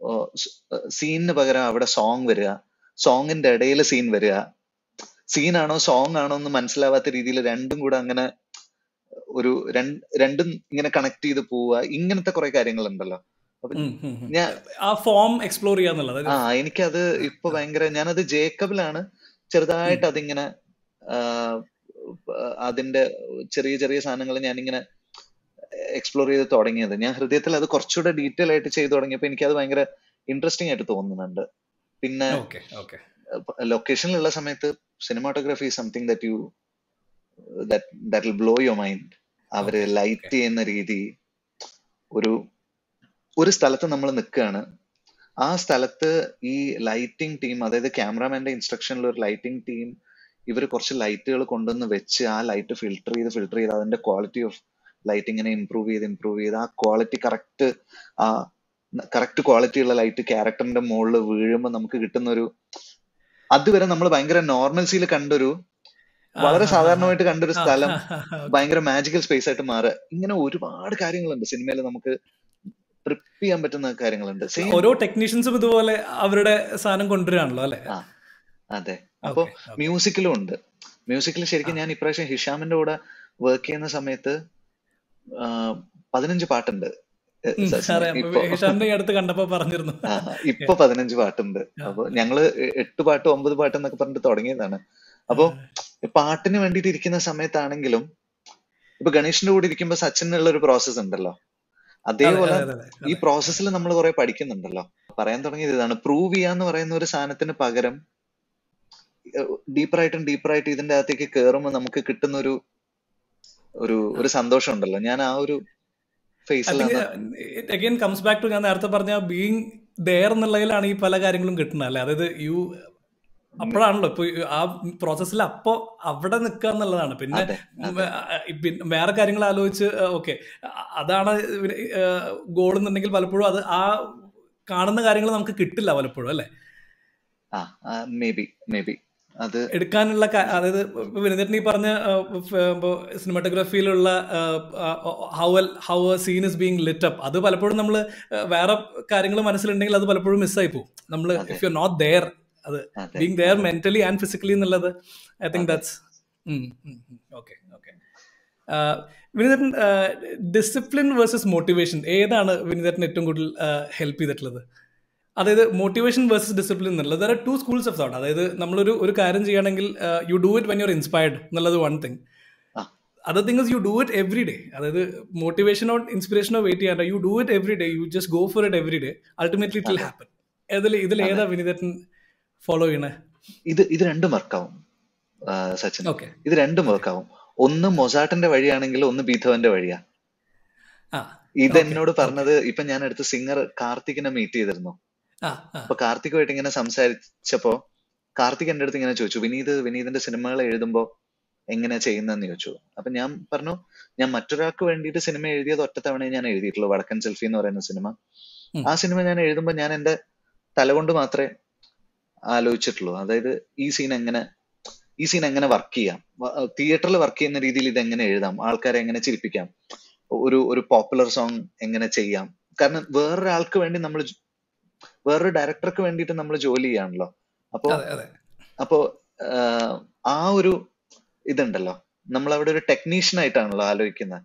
സീനിന് പകരം അവിടെ സോങ് വരിക സോങ്ങിന്റെ ഇടയിൽ സീൻ വരിക സീനാണോ സോങ് ആണോ എന്ന് മനസ്സിലാവാത്ത രീതിയിൽ രണ്ടും കൂടെ അങ്ങനെ ഒരു രണ്ട് രണ്ടും ഇങ്ങനെ കണക്ട് ചെയ്ത് പോവുക ഇങ്ങനത്തെ കുറെ കാര്യങ്ങളുണ്ടല്ലോ അപ്പൊ ഉം, ഉം, ഉം. ഞാൻ ആ ഫോം എക്സ്പ്ലോർ ചെയ്യാന്നുള്ളത് ആ എനിക്കത് ഇപ്പൊ ഭയങ്കര ഞാനത് ജേക്കബിലാണ് ചെറുതായിട്ട് അതിങ്ങനെ ആ, അതിന്റെ ചെറിയ ചെറിയ സാധനങ്ങൾ ഞാനിങ്ങനെ എക്സ്പ്ലോർ ചെയ്ത് തുടങ്ങിയത് ഞാൻ ഹൃദയത്തിൽ അത് കുറച്ചുകൂടെ ഡീറ്റെയിൽ ആയിട്ട് ചെയ്തു തുടങ്ങിയപ്പോ എനിക്കത് ഭയങ്കര ഇൻട്രസ്റ്റിംഗ് ആയിട്ട് തോന്നുന്നുണ്ട് പിന്നെ ഓക്കെ ഓക്കെ ലൊക്കേഷനിലുള്ള സമയത്ത് cinematography something that you that will blow your mind അവര് Okay, ലൈറ്റ് okay. ചെയ്യുന്ന രീതി ഒരു ഒരു സ്ഥലത്ത് നമ്മൾ നിൽക്കുകയാണ് ആ സ്ഥലത്ത് ഈ ലൈറ്റിംഗ് ടീം അതായത് ക്യാമറാമാന്റെ ഇൻസ്ട്രക്ഷനിൽ ഒരു ലൈറ്റിംഗ് ടീം ഇവർ കുറച്ച് ലൈറ്റുകൾ കൊണ്ടുവന്ന് വെച്ച് ആ ലൈറ്റ് ഫിൽട്ടർ ചെയ്ത് ഫിൽട്ടർ ചെയ്ത് അതിന്റെ ക്വാളിറ്റി ഓഫ് ലൈറ്റിങ്ങിനെ ഇംപ്രൂവ് ചെയ്ത് ഇംപ്രൂവ് ചെയ്ത് ആ ക്വാളിറ്റി കറക്റ്റ് ആ കറക്റ്റ് ക്വാളിറ്റി ഉള്ള ലൈറ്റ് ക്യാരക്ടറിന്റെ മുകളിൽ വീഴുമ്പോൾ നമുക്ക് കിട്ടുന്ന ഒരു അതുവരെ നമ്മൾ ഭയങ്കര നോർമൽസിയിൽ കണ്ടൊരു വളരെ സാധാരണമായിട്ട് കണ്ടൊരു സ്ഥലം ഭയങ്കര മാജിക്കൽ സ്പേസ് ആയിട്ട് മാറുക ഇങ്ങനെ ഒരുപാട് കാര്യങ്ങളുണ്ട് സിനിമയിൽ നമുക്ക് ട്രിപ്പ് ചെയ്യാൻ പറ്റുന്ന കാര്യങ്ങളുണ്ട് സെയിം ഓരോ ടെക്നീഷ്യൻസും ഇതുപോലെ അവരുടെ സാധനം കൊണ്ടുവരാണല്ലോ അല്ലേ ആ അതെ അപ്പൊ Okay, okay. മ്യൂസിക്കിലും ഉണ്ട് മ്യൂസിക്കിൽ ശരിക്കും ഞാൻ ഇപ്രാവശ്യം ഹിഷാമിന്റെ കൂടെ വർക്ക് ചെയ്യുന്ന സമയത്ത് ആ, പതിനഞ്ച് പാട്ടുണ്ട് എ, ഉം, സച്ചിന് അറിയാം ഇപ്പൊ ഹിഷാമിന്റെ ഈ അടുത്ത് കണ്ടപ്പോ പറഞ്ഞിരുന്നു ആ, ഇപ്പൊ പതിനഞ്ച് പാട്ടുണ്ട് ആ. അപ്പൊ ഞങ്ങള് എ- എട്ട് പാട്ട് ഒമ്പത് പാട്ട് എന്നൊക്കെ പറഞ്ഞിട്ട് തുടങ്ങിയതാണ് അപ്പൊ പാട്ടിന് വേണ്ടിയിട്ട് ഇരിക്കുന്ന സമയത്താണെങ്കിലും ഇപ്പൊ ഗണേഷിന്റെ കൂടെ ഇരിക്കുമ്പോ സച്ചിനുള്ള ഒരു പ്രോസസ്സ് ഉണ്ടല്ലോ അതെ അതേപോലെ അതെ അതെ ഈ അതെ പ്രോസസ്സിൽ നമ്മൾ കുറെ പഠിക്കുന്നുണ്ടല്ലോ പറയാൻ തുടങ്ങിയത് ഇതാണ് പ്രൂവ് ചെയ്യാന്ന് പറയുന്ന ഒരു സാധനത്തിന് പകരം ഡീപ്പറായിട്ടും ഡീപ്പറായിട്ട് ഇതിന്റെ അകത്തേക്ക് കയറുമ്പോൾ നമുക്ക് കിട്ടുന്ന ഒരു ഒരു ഒരു സന്തോഷം ഉണ്ടല്ലോ ഞാൻ ആ ഒരു ഐ തിങ്ക് ഫേസിലാണ് it again comes back to ഞാൻ നേരത്തെ പറഞ്ഞ ബീങ് ദയർ എന്നുള്ളതിലാണ് ഈ പല കാര്യങ്ങളും കിട്ടുന്നത് അല്ലേ അതായത് യു അപ്പോഴാണല്ലോ ഇപ്പൊ ഈ ആ പ്രോസസ്സിൽ അപ്പോ അവിടെ നിൽക്കുക എന്നുള്ളതാണ് പിന്നെ അതെ ഉം, അതെ ആ, പിന്നെ വേറെ കാര്യങ്ങൾ ആലോചിച്ച് ഓക്കെ അതാണ് ഗോൾ എന്നുണ്ടെങ്കിൽ പലപ്പോഴും അത് ആ കാണുന്ന കാര്യങ്ങൾ നമുക്ക് കിട്ടില്ല പലപ്പോഴും അല്ലെ ആ മേ ബി മേ ബി അത് എടുക്കാനുള്ള ക- അതായത് വിനീതൻ ഈ പറഞ്ഞ സിനിമാറ്റോഗ്രാഫിയിലുള്ള how how a scene is being lit up അത് പലപ്പോഴും നമ്മൾ വേറെ കാര്യങ്ങൾ മനസ്സിലുണ്ടെങ്കിൽ അത് പലപ്പോഴും മിസ്സായി പോകും നമ്മൾ അതെ ഇഫ് യു നോട്ട് ദെയർ അത് അതെ ബീങ് ദെയർ അതെ മെന്റലി ആൻഡ് ഫിസിക്കലി എന്നുള്ളത് ഐ തിങ്ക് അതെ that's okay okay Vineethan discipline versus motivation ഏതാണ് വിനീതൻ ഏറ്റവും കൂടുതൽ ഹെൽപ്പ് ചെയ്തിട്ടുള്ളത് അതായത് മോട്ടിവേഷൻ വേഴ്സസ് ഡിസിപ്ലിൻ എന്നുള്ളത് there are two schools of thought അതായത് നമ്മളൊരു ഒരു കാര്യം ചെയ്യുകയാണെങ്കിൽ you do it when you're inspired എന്നുള്ളത് വൺ തിങ് ആ other thing is you do it every day അതായത് മോട്ടിവേഷനോ ഇൻസ്പിറേഷനോ വെയിറ്റ് ചെയ്യാണ്ട് you do it every day you just go for it every day ultimately it will അതെ happen ഇതിൽ ഇതിൽ അതെ ഏതാ വിനീതൻ ഫോളോ ചെയ്യണേ ഇത് ഇത് രണ്ടും വർക്കാവും സച്ചിൻ ഓക്കെ ഇത് രണ്ടും വർക്കാവും ഒന്ന് മൊസാട്ടിന്റെ വഴിയാണെങ്കിൽ ഒന്ന് ബീഥവന്റെ വഴിയാ ആ ഇത് ഓക്കെ എന്നോട് ഓക്കെ പറഞ്ഞത് ഇപ്പൊ ഞാൻ അടുത്ത സിംഗർ കാർത്തികിനെ മീറ്റ് ചെയ്തിരുന്നു ആ ആ അപ്പൊ കാർത്തികുമായിട്ട് ഇങ്ങനെ സംസാരിച്ചപ്പോ കാർത്തിക് എന്റെ അടുത്ത് ഇങ്ങനെ ചോദിച്ചു വിനീത് വിനീതിന്റെ സിനിമകൾ എഴുതുമ്പോ എങ്ങനെയാ ചെയ്യുന്നതെന്ന് ചോദിച്ചു അപ്പൊ ഞാൻ പറഞ്ഞു ഞാൻ മറ്റൊരാൾക്ക് വേണ്ടിയിട്ട് സിനിമ എഴുതിയത് ഒറ്റ തവണയെ ഞാൻ എഴുതിയിട്ടുള്ളൂ വടക്കൻ സെൽഫി എന്ന് പറയുന്ന സിനിമ ഉം, ആ സിനിമ ഞാൻ എഴുതുമ്പോ ഞാൻ എന്റെ തലകൊണ്ട് മാത്രമേ ആലോചിച്ചിട്ടുള്ളൂ അതായത് ഈ സീൻ എങ്ങനെ ഈ സീൻ എങ്ങനെ വർക്ക് ചെയ്യാം തിയേറ്ററിൽ വർക്ക് ചെയ്യുന്ന രീതിയിൽ ഇത് എങ്ങനെ എഴുതാം ആൾക്കാരെ എങ്ങനെ ചിരിപ്പിക്കാം ഒരു ഒരു പോപ്പുലർ സോങ് എങ്ങനെ ചെയ്യാം കാരണം വേറൊരാൾക്ക് വേണ്ടി നമ്മൾ വേറൊരു ഡയറക്ടർക്ക് വേണ്ടിയിട്ട് നമ്മൾ ജോലി ചെയ്യാണല്ലോ അപ്പോ അതെ അതെ അപ്പോ ആഹ്, ആ ഒരു ഇതുണ്ടല്ലോ നമ്മൾ അവിടെ ഒരു ടെക്നീഷ്യൻ ആയിട്ടാണല്ലോ ആലോചിക്കുന്നത്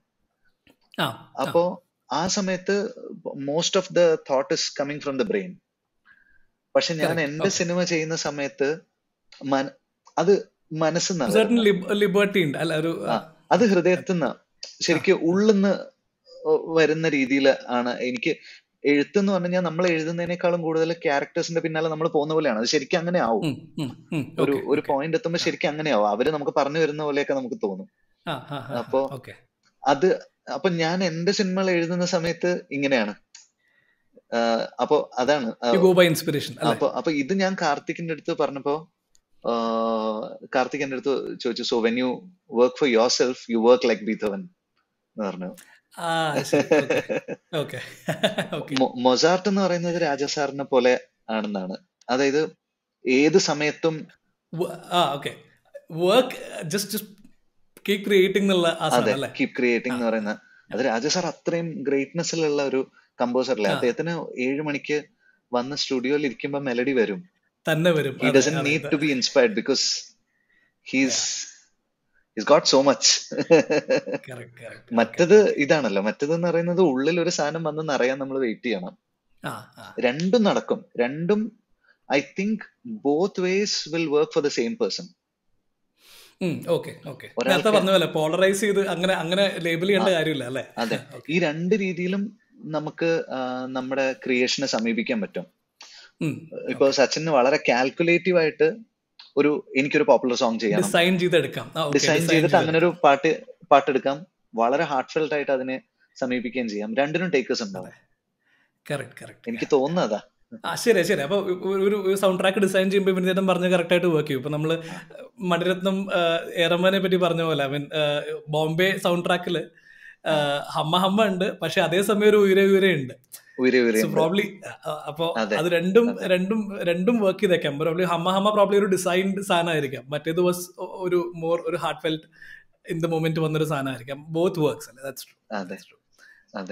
ആ ആ അപ്പോ ആ സമയത്ത് most of the thought is coming from the brain പക്ഷെ ഞാൻ കറക്റ്റ് എന്റെ ഓക്കെ സിനിമ ചെയ്യുന്ന സമയത്ത് മന- അത് മനസ്സിന്നാ സെർട്ടൻ വരുന്നത് ലിബർട്ടി ഉണ്ട് അല്ല ഒരു ആ ആ, അത് ഹൃദയത്തിന്ന് ആ ശരിക്കും ഉള്ളിന്ന് വരുന്ന രീതിയിൽ ആണ് എനിക്ക് എഴുത്തെന്ന് പറഞ്ഞു കഴിഞ്ഞാൽ നമ്മൾ എഴുതുന്നതിനേക്കാളും കൂടുതൽ ക്യാരക്ടേഴ്സിന്റെ പിന്നാലെ നമ്മൾ പോകുന്ന പോലെയാണ് അത് ശരിക്കും അങ്ങനെ ആവും ഉം, ഉം, ഉം, ഒരു ഓക്കെ ഒരു ഓക്കെ പോയിന്റ് എത്തുമ്പോൾ ശരിക്കും അങ്ങനെ ആവും അവര് നമുക്ക് പറഞ്ഞു വരുന്ന പോലെയൊക്കെ നമുക്ക് തോന്നും ആ ആ ആ അപ്പോ ഓക്കെ അത് അപ്പൊ ഞാൻ എന്റെ സിനിമകൾ എഴുതുന്ന സമയത്ത് ഇങ്ങനെയാണ് ആഹ് അപ്പൊ അതാണ് you uh go by inspiration അല്ലേ അപ്പൊ അപ്പൊ ഇത് ഞാൻ കാർത്തിക്കിന്റെ അടുത്ത് പറഞ്ഞപ്പോ ആഹ് കാർത്തിക് എന്റെ അടുത്ത് ചോദിച്ചു so when you work for yourself you work like Beethoven എന്ന് പറഞ്ഞു ആ ശരി ഓക്കെ ഓക്കെ ഓക്കെ മൊ- മൊസാർട്ട് എന്ന് പറയുന്നത് രാജാ സാറിനെ പോലെ ആണെന്നാണ് അതായത് ഏത് സമയത്തും ആ okay work just just keep creating എന്നുള്ള ആ അതെ സാധനം അല്ലേ കീപ് ക്രിയേറ്റിംഗ് ആ എന്ന് പറയുന്ന അത് രാജാ സാർ അത്രയും ഗ്രേറ്റ്നെസ്സിലുള്ള ഒരു കമ്പോസർ അല്ലേ ആ അദ്ദേഹത്തിന് ഏഴ് മണിക്ക് വന്ന് സ്റ്റുഡിയോയിൽ ഇരിക്കുമ്പോ മെലഡി വരും തന്നെ വരും ഹി അതെ ഡസൻ അതെ നീഡ് ഇത് to be inspired because he's yeah he's got so much correct correct okay മറ്റത് ഓക്കെ ഇതാണല്ലോ മറ്റത് എന്ന് പറയുന്നത് ഉള്ളിൽ ഒരു സാധനം വന്നെന്ന് അറിയാൻ നമ്മൾ വെയിറ്റ് ചെയ്യണം ആ ആ രണ്ടും നടക്കും രണ്ടും I think both ways will work for the same person okay okay നേരത്തെ ഒരാൾക്ക് പറഞ്ഞ പോലെ പോളറൈസ് ചെയ്ത് അങ്ങനെ അങ്ങനെ ലേബിൾ ആ, ചെയ്യേണ്ട കാര്യമില്ല അല്ലേ അതെ ഓക്കെ ഈ രണ്ട് രീതിയിലും നമുക്ക് ആ, നമ്മുടെ ക്രിയേഷനെ സമീപിക്കാൻ പറ്റും ഇപ്പൊ ഓക്കെ സച്ചിന് വളരെ കാൽക്കുലേറ്റീവ് ആയിട്ട് ഒരു എനിക്കൊരു പോപ്പുലർ സോങ് ചെയ്യണം ഡിസൈൻ ചെയ്തെടുക്കാം ആ ഓക്കെ ഡിസൈൻ ഡിസൈൻ ചെയ്തിട്ട് അങ്ങനെ ഒരു ചെയ്തെടുക്കാം പാട്ട് പാട്ടെടുക്കാം വളരെ ഹാർട്ട് ഫെൽറ്റ് ആയിട്ട് അതിനെ സമീപിക്കുകയും ചെയ്യാം രണ്ടിനും ടേക്കേഴ്സ് ഉണ്ടാവും അതെ കറക്റ്റ് കറക്റ്റ് എനിക്ക് തോന്നുന്നതാ ആ ശരി ശരി അപ്പൊ ഒരു ഒരു സൗണ്ട് ട്രാക്ക് ഡിസൈൻ ചെയ്യുമ്പോൾ വിനീതൻ പറഞ്ഞ കറക്റ്റ് ആയിട്ട് വർക്ക് ചെയ്യും ഇപ്പൊ നമ്മള് ആ, മണിരത്നം ഏറമ്മനെ പറ്റി പറഞ്ഞ പോലെ ഐ മീൻ ബോംബെ സൗണ്ട് ട്രാക്കില് ആ, ഹമ്മ ഹമ്മ ഉണ്ട് പക്ഷെ അതേസമയം ഒരു ഉയരെ ഉയരെ ഉണ്ട് ഉയരെ സോ ഉയരെയുണ്ട് പ്രോബ്ലി അപ്പോ അതെ അത് രണ്ടും അതെ രണ്ടും രണ്ടും വർക്ക് ചെയ്തേക്കാം പ്രോബ്ലി ഹമ്മ ഹമ്മ പ്രോബ്ലി ഒരു ഡിസൈൻഡ് സാധനമായിരിക്കാം മറ്റേത് വാസ് ഒരു മോർ ഒരു heart felt in the moment വന്നൊരു സാധനമായിരിക്കാം ബോത്ത് വർക്ക്സ് അല്ലേ ദാറ്റ്സ് ട്രൂ അതെ ദാറ്റ്സ് ട്രൂ അതെ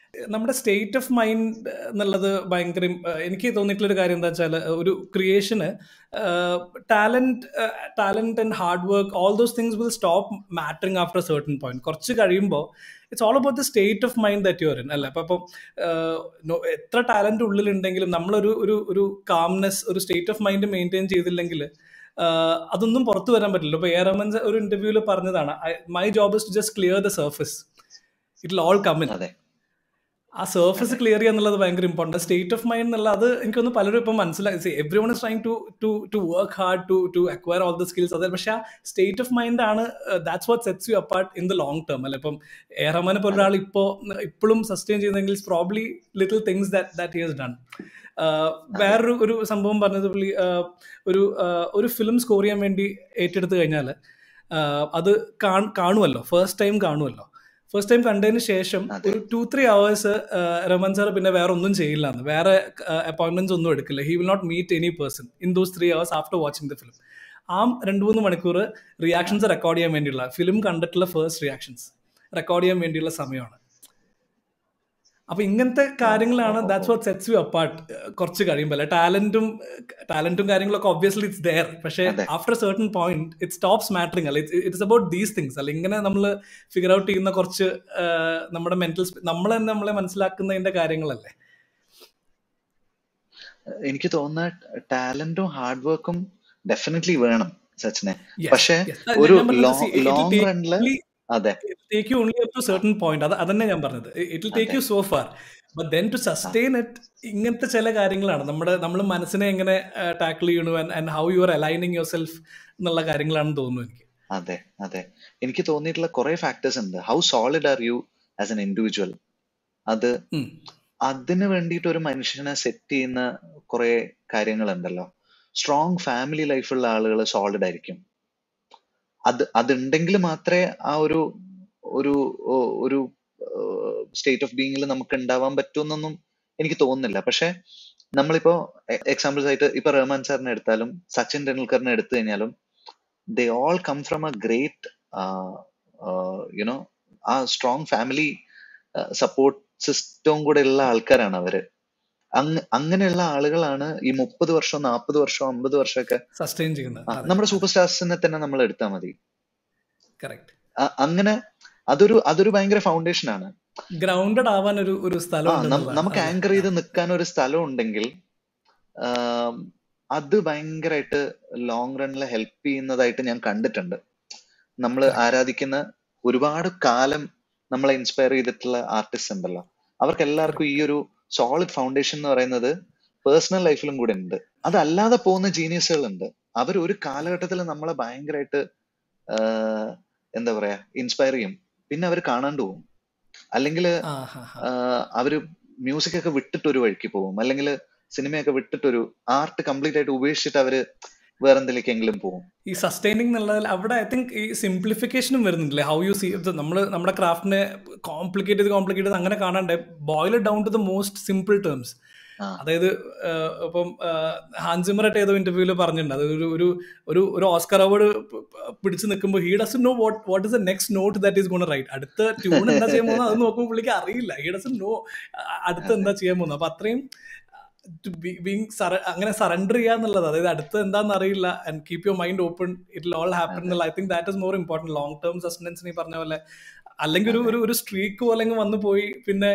നമ്മുടെ സ്റ്റേറ്റ് ഓഫ് മൈൻഡ് എന്നുള്ളത് ഭയങ്കര എനിക്ക് തോന്നിയിട്ടുള്ളൊരു കാര്യം എന്താ വെച്ചാൽ ഒരു ക്രിയേഷന് talent talent and hard work all those things will stop mattering after certain point കുറച്ച് കഴിയുമ്പോൾ it's all about the state of mind that you're in അല്ല അപ്പം അപ്പം എത്ര ടാലൻറ്റ് ഉള്ളിലുണ്ടെങ്കിലും നമ്മളൊരു ഒരു ഒരു കാംനെസ് ഒരു സ്റ്റേറ്റ് ഓഫ് മൈൻഡ് മെയിൻറ്റെയിൻ ചെയ്തില്ലെങ്കിൽ അതൊന്നും പുറത്തു വരാൻ പറ്റില്ല ഇപ്പോൾ എ റഹ്മാൻ ഒരു ഇന്റർവ്യൂവിൽ പറഞ്ഞതാണ് my job is to just clear the surface it all come in ആ സർഫസ് ക്ലിയർ ചെയ്യുക എന്നുള്ളത് ഭയങ്കര ഇമ്പോർട്ടൻ്റ് സ്റ്റേറ്റ് ഓഫ് മൈൻഡ് എന്നുള്ള അത് എനിക്കൊന്ന് പലരും ഇപ്പം മനസ്സിലായി everyone is trying to to to work hard to to acquire all the skills അതെ പക്ഷേ ആ സ്റ്റേറ്റ് ഓഫ് മൈൻഡ് ആണ് that's what sets you apart in the long term അല്ല ഇപ്പം എ റഹ്മാനെ പോലെ ഒരാൾ ഇപ്പോൾ ഇപ്പോഴും സസ്റ്റെയിൻ ചെയ്യുന്നെങ്കിൽ probably little things that that he's done വേറൊരു ഒരു സംഭവം പറഞ്ഞത് പുള്ളി ഒരു ഒരു ഫിലിം സ്കോർ ചെയ്യാൻ വേണ്ടി ഏറ്റെടുത്ത് കഴിഞ്ഞാൽ അത് കാണുമല്ലോ ഫസ്റ്റ് ടൈം കാണുമല്ലോ ഫസ്റ്റ് ടൈം കണ്ടതിന് ശേഷം ഒരു two three hours Rahman sir പിന്നെ വേറെ ഒന്നും ചെയ്യില്ല എന്ന് വേറെ അപ്പോയിന്റ്മെന്റ്സ് ഒന്നും എടുക്കില്ല he will not meet any person in those three hours after watching the film ആ രണ്ട് മൂന്ന് മണിക്കൂർ റിയാക്ഷൻസ് റെക്കോർഡ് ചെയ്യാൻ വേണ്ടിയുള്ള ഫിലിം കണ്ടിട്ടുള്ള ഫസ്റ്റ് റിയാക്ഷൻസ് റെക്കോർഡ് ചെയ്യാൻ വേണ്ടിയുള്ള സമയമാണ് അപ്പൊ ഇങ്ങനത്തെ കാര്യങ്ങളാണ് that's what sets you apart കുറച്ച് കഴിയുമ്പോൾ അല്ലെ ടാലന്റും ടാലന്റും കാര്യങ്ങളൊക്കെ ഒബ്വിയസ്ലി ഇറ്റ്സ് ദയർ പക്ഷേ after certain point it stops mattering അല്ല ഇറ്റ്സ് അബൌട്ട് ദീസ് തിങ്സ് അല്ല ഇങ്ങനെ നമ്മൾ ഫിഗർ ഔട്ട് ചെയ്യുന്ന കുറച്ച് നമ്മുടെ മെന്റൽ നമ്മൾ തന്നെ നമ്മളെ മനസ്സിലാക്കുന്നതിന്റെ കാര്യങ്ങളല്ലേ എനിക്ക് തോന്നുന്ന ടാലന്റും ഹാർഡ് വർക്കും ഡെഫിനറ്റ്ലി വേണം സച്ചിനെ പക്ഷെ ഒരു ലോങ് റണ്ണില് അതെ take you only up to certain point അത് അതന്നെ ഞാൻ പറഞ്ഞത് it will take you so far but then to sustain it ഇങ്ങനത്തെ ചില കാര്യങ്ങളാണ് നമ്മുടെ നമ്മൾ മനസ്സിനെ എങ്ങനെ ടാക്കിൾ ചെയ്യണു and how you are aligning yourself എന്നുള്ള കാര്യങ്ങളാണെന്ന് തോന്നുന്നു എനിക്ക് അതെ അതെ എനിക്ക് തോന്നിയിട്ടുള്ള കുറെ ഫാക്ടേഴ്സ് ഉണ്ട് how solid are you as an individual അത് അതിന് വേണ്ടിയിട്ട് ഒരു മനുഷ്യനെ സെറ്റ് ചെയ്യുന്ന കുറെ കാര്യങ്ങളുണ്ടല്ലോ സ്ട്രോങ് ഫാമിലി ലൈഫുള്ള ആളുകൾ സോളിഡ് ആയിരിക്കും അത് അതുണ്ടെങ്കിൽ മാത്രമേ ആ ഒരു ഒരു ഒരു സ്റ്റേറ്റ് ഓഫ് ബീങ്ങിൽ നമുക്ക് ഉണ്ടാവാൻ പറ്റുമെന്നൊന്നും എനിക്ക് തോന്നുന്നില്ല പക്ഷെ നമ്മളിപ്പോ എക്സാമ്പിൾസ് ആയിട്ട് ഇപ്പൊ റഹ്മാൻ സാറിനെ എടുത്താലും സച്ചിൻ ടെണ്ടുൽക്കറിനെ എടുത്തു കഴിഞ്ഞാലും they all come from a great you know ആ സ്ട്രോങ് ഫാമിലി സപ്പോർട്ട് സിസ്റ്റവും കൂടെ ഉള്ള ആൾക്കാരാണ് അവര് അങ്ങ് അങ്ങനെയുള്ള ആളുകളാണ് ഈ മുപ്പത് വർഷം നാൽപ്പത് വർഷം അമ്പത് വർഷമൊക്കെ സസ്റ്റെയിൻ ചെയ്യുന്നത് നമ്മുടെ സൂപ്പർ സ്റ്റാർസിനെ തന്നെ നമ്മൾ എടുത്താൽ മതി കറക്റ്റ് അങ്ങനെ അതൊരു അതൊരു ഭയങ്കര ഫൗണ്ടേഷൻ ആണ് ഗ്രൗണ്ടഡ് ആവാൻ ഒരു ഒരു സ്ഥലം നമുക്ക് ആങ്കർ ചെയ്ത് നിൽക്കാൻ ഒരു സ്ഥലം ഉണ്ടെങ്കിൽ അത് ഭയങ്കരമായിട്ട് ലോങ് റണ്ണിൽ ഹെൽപ്പ് ചെയ്യുന്നതായിട്ട് ഞാൻ കണ്ടിട്ടുണ്ട് നമ്മൾ ആരാധിക്കുന്ന ഒരുപാട് കാലം നമ്മളെ ഇൻസ്പയർ ചെയ്തിട്ടുള്ള ആർട്ടിസ്റ്റ് ഉണ്ടല്ലോ അവർക്ക് എല്ലാവർക്കും ഈ ഒരു സോളിഡ് ഫൗണ്ടേഷൻ എന്ന് പറയുന്നത് പേഴ്സണൽ ലൈഫിലും കൂടെ ഉണ്ട് അതല്ലാതെ പോകുന്ന ജീനിയസുകൾ ഉണ്ട് അവർ ഒരു കാലഘട്ടത്തിൽ നമ്മളെ ഭയങ്കരമായിട്ട് എന്താ പറയാ ഇൻസ്പയർ ചെയ്യും പിന്നെ അവർ കാണാണ്ട് പോകും അല്ലെങ്കിൽ അവര് മ്യൂസിക് ഒക്കെ വിട്ടിട്ട് ഒരു വഴിക്ക് പോകും അല്ലെങ്കിൽ സിനിമയൊക്കെ വിട്ടിട്ടൊരു ആർട്ട് കംപ്ലീറ്റ് ആയിട്ട് ഉപേക്ഷിച്ചിട്ട് അവര് വേറെ എന്തിലേക്കെങ്കിലും പോകും ഈ സസ്റ്റൈനിങ് എന്നുള്ളതിൽ അവിടെ ഐ തിങ്ക് ഈ സിംപ്ലിഫിക്കേഷനും വരുന്നുണ്ടല്ലേ ഹൗ യു സീ നമ്മൾ നമ്മുടെ ക്രാഫ്റ്റിനെ കോംപ്ലിക്കേറ്റ് ചെയ്ത് കോംപ്ലിക്കേറ്റ് ചെയ്ത് അങ്ങനെ കാണാണ്ട് boil down to the most simple terms അതായത് ഇപ്പം ഹാൻസിമറായിട്ട് ഏതോ ഇന്റർവ്യൂവിൽ പറഞ്ഞിട്ടുണ്ട് അത് ഒരു ഒരു ഒരു ഒരു ഓസ്കർ അവാർഡ് പിടിച്ച് നിൽക്കുമ്പോൾ he does know what what is the next note that is gone right അടുത്ത ട്യൂൺ എന്താ ചെയ്യാൻ പോകുന്നത് അത് നോക്കുമ്പോൾ പുള്ളിക്ക് അറിയില്ല ഹി ഡസ് നോ അടുത്ത എന്താ ചെയ്യാൻ പോകുന്നത് അപ്പൊ അത്രയും ബീങ് അങ്ങനെ സറണ്ടർ ചെയ്യുക എന്നുള്ളത് അതായത് അടുത്ത് എന്താണെന്ന് അറിയില്ല and keep your mind open it all happen എന്നുള്ള I think that is more important long term sustenance നീ പറഞ്ഞ പോലെ അല്ലെങ്കിൽ ഒരു ഒരു ഒരു സ്ട്രീക്ക് പോലെ വന്നു പോയി പിന്നെ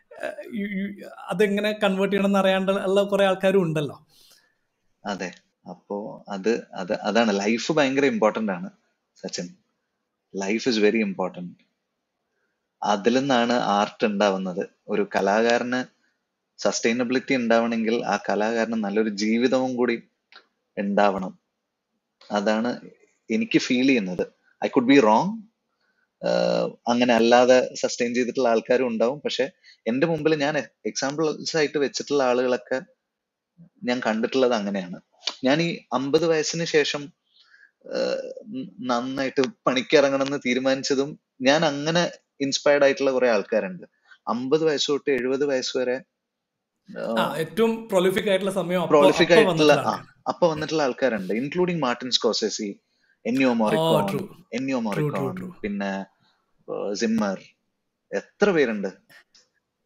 അതെങ്ങനെ കൺവേർട്ട് ചെയ്യണം എന്ന് അറിയാണ്ട് ഉള്ള കുറെ ആൾക്കാരും ഉണ്ടല്ലോ അതെ അപ്പോ അത് അത് അതാണ് ലൈഫ് ഭയങ്കര ഇമ്പോർട്ടന്റ് ആണ് Sachin life is very important അതിൽ നിന്നാണ് ആർട്ട് ഉണ്ടാവുന്നത് ഒരു കലാകാരന് സസ്റ്റൈനബിലിറ്റി ഉണ്ടാവണമെങ്കിൽ ആ കലാകാരന് നല്ലൊരു ജീവിതവും കൂടി ഉണ്ടാവണം അതാണ് എനിക്ക് ഫീൽ ചെയ്യുന്നത് ഐ കുഡ് ബി റോങ് അങ്ങനെ അല്ലാതെ സസ്റ്റെയിൻ ചെയ്തിട്ടുള്ള ആൾക്കാരും ഉണ്ടാവും പക്ഷെ എന്റെ മുമ്പിൽ ഞാൻ എക്സാമ്പിൾസ് ആയിട്ട് വെച്ചിട്ടുള്ള ആളുകളൊക്കെ ഞാൻ കണ്ടിട്ടുള്ളത് അങ്ങനെയാണ് ഞാൻ ഈ അമ്പത് വയസ്സിന് ശേഷം നന്നായിട്ട് പണിക്കിറങ്ങണം എന്ന് തീരുമാനിച്ചതും ഞാൻ അങ്ങനെ ഇൻസ്പയർഡ് ആയിട്ടുള്ള കുറെ ആൾക്കാരുണ്ട് അമ്പത് വയസ്സ് തൊട്ട് എഴുപത് വയസ്സ് വരെ ഏറ്റവും പ്രൊലിഫിക് ആയിട്ടുള്ള സമയം പ്രൊലിഫിക് ആയിട്ടുള്ള അപ്പൊ വന്നിട്ടുള്ള ആൾക്കാരുണ്ട് ഇൻക്ലൂഡിങ് മാർട്ടിൻ സ്കോസെസി എന്നിയോ മോറിക്കോൺ എന്നിയോ മോറിക്കോൺ പിന്നെ സിമ്മർ എത്ര പേരുണ്ട്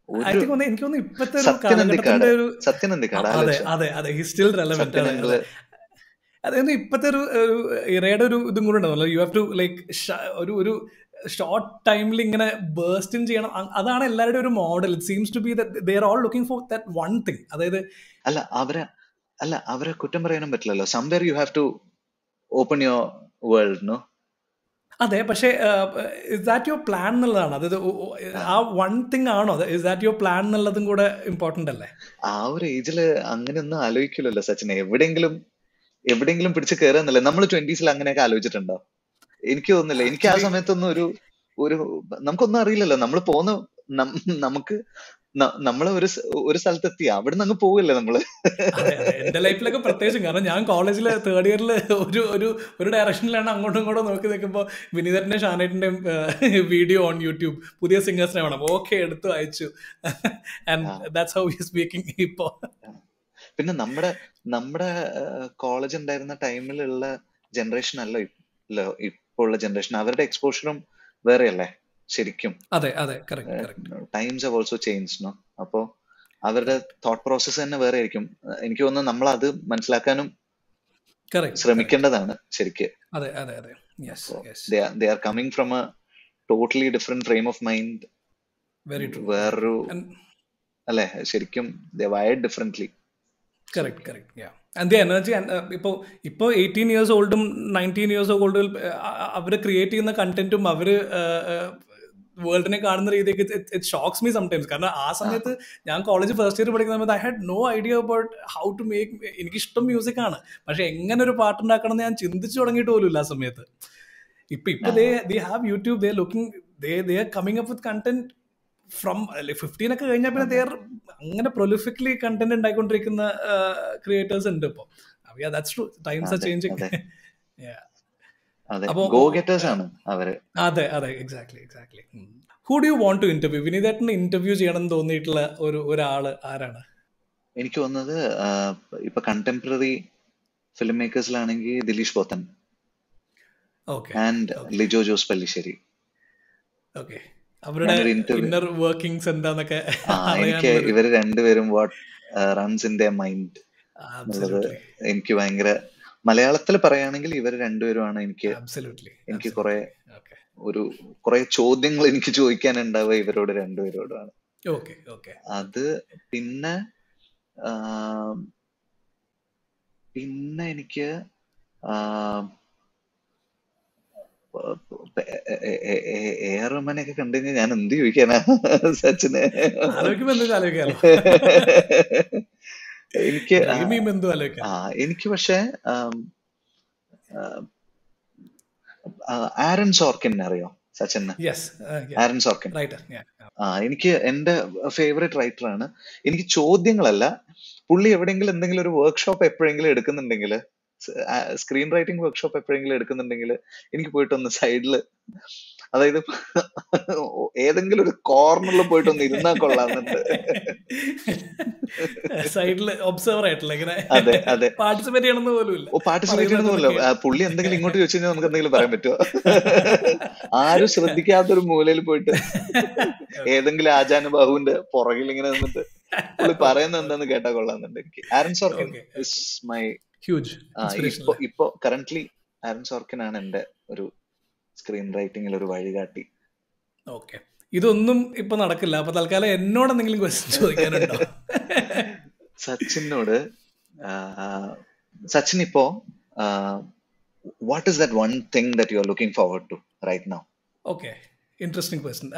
ഐ ഒരു തിങ്ക് ഒന്ന് എനിക്ക് തോന്നുന്നു ഇപ്പോഴത്തെ ഒരു സത്യനന്ദിക്കാട് കാലഘട്ടത്തിന്റെ ഒരു സത്യനന്ദിക്കാട് അതെ ആലോചിച്ചു അതെ അതെ ഹി സ്റ്റിൽ റെലവെന്റ് അതെ സത്യനന്ദില് അതെ അതായത് ഇപ്പോഴത്തെ ഒരു ഒരു ഇറയുടെ ഒരു ഇതും കൂടെ ഉണ്ടല്ലോ യു ഹാവ് ടു ലൈക്ക് ഒരു ഒരു ഷോർട്ട് ടൈമിൽ ഇങ്ങനെ ബേസ്റ്റ് ഇൻ ചെയ്യണം അ- അതാണ് എല്ലാവരുടെയും ഒരു model it seems to be they are all looking for that one thing അതായത് അല്ല അവരെ അല്ല അവരെ കുറ്റം പറയാനും പറ്റില്ലല്ലോ somewhere you have to open your world no അതെ പക്ഷേ ഇസ് ദാറ്റ് യുവർ പ്ലാൻ എന്നുള്ളതാണ് അതായത് ഒ- ഒ- ആ വൺ തിങ് ആണോ ഇസ് ദാറ്റ് യുവർ പ്ലാൻ എന്നുള്ളതും കൂടെ ഇമ്പോർട്ടന്റ് അല്ലേ ആ ഒരു ഏജില് അങ്ങനെയൊന്നും ആലോചിക്കില്ലല്ലോ സച്ചിൻ എവിടെയെങ്കിലും എവിടെയെങ്കിലും പിടിച്ച് കയറുന്നില്ല നമ്മൾ ട്വന്റീസിൽ അങ്ങനെയൊക്കെ ആലോചിച്ചിട്ടുണ്ടോ എനിക്ക് തോന്നുന്നില്ല എനിക്ക് ആ ആക്ച്വലി സമയത്തൊന്നും ഒരു ഒരു നമുക്കൊന്നും അറിയില്ലല്ലോ നമ്മൾ പോകുന്ന നം- നമുക്ക് ന- നമ്മള് ഒരു സ്- ഒരു സ്ഥലത്തെത്തി അവിടുന്ന് അങ്ങ് പോവില്ലേ നമ്മള് അതെ അതെ എന്റെ ലൈഫിലൊക്കെ പ്രത്യേകിച്ചും കാരണം ഞാൻ കോളേജിൽ തേർഡ് ഇയറിൽ ഒരു ഒരു ഒരു ഡയറക്ഷനിലാണ് അങ്ങോട്ടും ഇങ്ങോട്ടും നോക്കി നിൽക്കുമ്പോൾ വിനീതന്റെ ഷാനേറ്റിന്റെയും വീഡിയോ ഓൺ യൂട്യൂബ് പുതിയ സിംഗേഴ്സിനെ വേണം ഓക്കെ എടുത്തു അയച്ചു ആൻഡ് ആ ദാറ്റ്സ് ഹൗ ഹി സ്പീക്കിംഗ് ഇപ്പോ പിന്നെ നമ്മുടെ നമ്മുടെ കോളേജ് ഉണ്ടായിരുന്ന ടൈമിലുള്ള ജനറേഷൻ അല്ല ഇപ്പോൾ ഉള്ള ജനറേഷൻ അവരുടെ എക്സ്പോഷറും വേറെയല്ലേ ശരിക്കും അതെ അതെ correct correct times have also change no അപ്പോ അവരുടെ തോട്ട് പ്രോസസ്സ് തന്നെ വേറെ ആയിരിക്കും ഏഹ് എനിക്ക് തോന്നുന്നു നമ്മൾ അത് മനസ്സിലാക്കാനും കറക്റ്റ് കറക്റ്റ് ശ്രമിക്കേണ്ടതാണ് ശരിക്ക് അതെ അതെ അതെ യെസ് അപ്പോ yes they are coming from a totally different frame of mind very true വേറൊരു അല്ലെ ശരിക്കും they wired differently correct correct yeah and the energy ഇപ്പോൾ ഇപ്പോൾ എയ്റ്റീൻ ഇയേഴ്സ് ഓൾഡും നയൻറ്റീൻ ഇയേഴ്സ് ഓൾഡും അവർ ക്രിയേറ്റ് ചെയ്യുന്ന കണ്ടന്റും അവർ വേൾഡിനെ കാണുന്ന രീതിക്ക് ഇറ്റ് ഷോക്സ് മീ സംടൈംസ് കാരണം ആ സമയത്ത് ഞാൻ കോളേജ് ഫസ്റ്റ് ഇയർ പഠിക്കുന്ന സമയത്ത് I had no idea about how to make എനിക്ക് ഇഷ്ടം മ്യൂസിക് ആണ് പക്ഷെ എങ്ങനെ ഒരു പാട്ടുണ്ടാക്കണം എന്ന് ഞാൻ ചിന്തിച്ചു തുടങ്ങിയിട്ട് പോലും ഇല്ല ആ സമയത്ത് ഇപ്പൊ ഇപ്പൊ they they have YouTube they looking they they are coming up with content from fifteen ഒക്കെ കഴിഞ്ഞാൽ പിന്നെ ദേ ആർ അങ്ങനെ പ്രൊലിഫിക്കലി കണ്ടന്റ് ഉണ്ടായിക്കൊണ്ടിരിക്കുന്ന ക്രിയേറ്റേഴ്സ് ഉണ്ട് ഇപ്പോൾ ദാറ്റ്സ് ട്രൂ ടൈംസ് ആർ അതെ ചേഞ്ചിങ് അതെ അതെ അപ്പോ ഗോ ഗെറ്റേഴ്സ് ആണ് അവര് അതെ അതെ exactly exactly who do you want to interview വിനീതേട്ടന് ഇന്റർവ്യൂ ചെയ്യണം എന്ന് തോന്നിയിട്ടുള്ള ഒരു ഒരാള് ആരാണ് എനിക്ക് തോന്നുന്നത് ആഹ് ഇപ്പൊ കണ്ടംപററി ഫിലിം മേക്കേഴ്സിലാണെങ്കിൽ Dileesh Pothan okay and okay Lijo Jose Pellissery okay അവരുടെ ഞാനൊരു ഇന്റർവ്യൂ ഇന്നർ വർക്കിംഗ്സ് എന്താന്നൊക്കെ ആ എനിക്ക് അറിയാനുള്ളൊരു ഇവര് രണ്ടുപേരും what runs in the mind എന്നുള്ളത് ആബ്സല്യൂട്ട്ലി എനിക്ക് ഭയങ്കര മലയാളത്തിൽ പറയുകയാണെങ്കിൽ ഇവർ രണ്ടുപേരുമാണ് എനിക്ക് ആബ്സല്യൂട്ട്ലി എനിക്ക് കുറെ ആബ്സല്യൂട്ട്ലി ഓക്കെ ഒരു കുറെ ചോദ്യങ്ങൾ എനിക്ക് ചോദിക്കാനുണ്ടാവുക ഇവരോട് രണ്ടുപേരോടാണ് ഓക്കെ ഓക്കെ അത് പിന്നെ ആം, പിന്നെ എനിക്ക് ആം, എ ആർ റഹ്മാനെയൊക്കെ കണ്ടു കഴിഞ്ഞാൽ ഞാൻ എന്ത് ചോദിക്കാനാ സച്ചിന് ആലോചിക്കുമ്പോ എന്തും ആലോചിക്കാലോ എനിക്ക് ആ, ഡ്രീം ചെയ്യുമ്പോ എന്തും ആ ആലോചിക്കാം എനിക്ക് പക്ഷെ ആം, ആ, ആ, ആരൺ സോർക്കിൻ അറിയോ സച്ചിന് യെസ് ആരൺ സോർക്കിൻ റൈറ്റർ ആ എനിക്ക് എന്റെ ഫേവറേറ്റ് റൈറ്റർ ആണ് എനിക്ക് ചോദ്യങ്ങളല്ല പുള്ളി എവിടെയെങ്കിലും എന്തെങ്കിലും ഒരു വർക്ക്ഷോപ്പ് എപ്പോഴെങ്കിലും എടുക്കുന്നുണ്ടെങ്കിൽ സ്ക്രീൻ റൈറ്റിംഗ് വർക്ക്ഷോപ്പ് എപ്പോഴെങ്കിലും എടുക്കുന്നുണ്ടെങ്കിൽ എനിക്ക് പോയിട്ടൊന്ന് സൈഡിൽ അതായത് ഏതെങ്കിലും ഒരു കോർണറിൽ പോയിട്ടൊന്ന് ഇരുന്നാ കൊള്ളാന്നുണ്ട് സൈഡില് ഒബ്സർവർ ആയിട്ടില്ല ഇങ്ങനെ അതെ അതെ പാർട്ടിസിപ്പേറ്റ് ചെയ്യണമെന്ന് പോലും ഇല്ല ഓ പാർട്ടിസിപ്പേറ്റ് ചെയ്യണമെന്നല്ലോ പറയുന്നത് പുള്ളി എന്തെങ്കിലും ഇങ്ങോട്ട് ചോദിച്ചു കഴിഞ്ഞാൽ നമുക്ക് എന്തെങ്കിലും പറയാൻ പറ്റുമോ ആരും ശ്രദ്ധിക്കാത്തൊരു മൂലയിൽ പോയിട്ട് ഏതെങ്കിലും ആചാനുബാഹുവിന്റെ പുറകിൽ ഇങ്ങനെ നിന്നിട്ട് പുള്ളി പറയുന്നത് എന്താന്ന് കേട്ടാ കൊള്ളാന്നുണ്ട് എനിക്ക് Aaron Sorkin Okay. Is my huge ആ ഇപ്പൊ ഇപ്പൊ കറന്റ്ലി ആരൻ സോർക്കിൻ ആണ് എന്റെ ഒരു സ്ക്രീൻ റൈറ്റിംഗിൽ ഒരു വഴികാട്ടി ഓക്കെ ഇതൊന്നും ഇപ്പൊ നടക്കില്ല അപ്പൊ തൽക്കാലം എന്നോട് എന്തെങ്കിലും ക്വസ്റ്റ്യൻ ചോദിക്കാനുണ്ടോ സച്ചിനോട് ആ, സച്ചിൻ ഇപ്പോ what is that one thing that you are looking forward to right now okay interesting question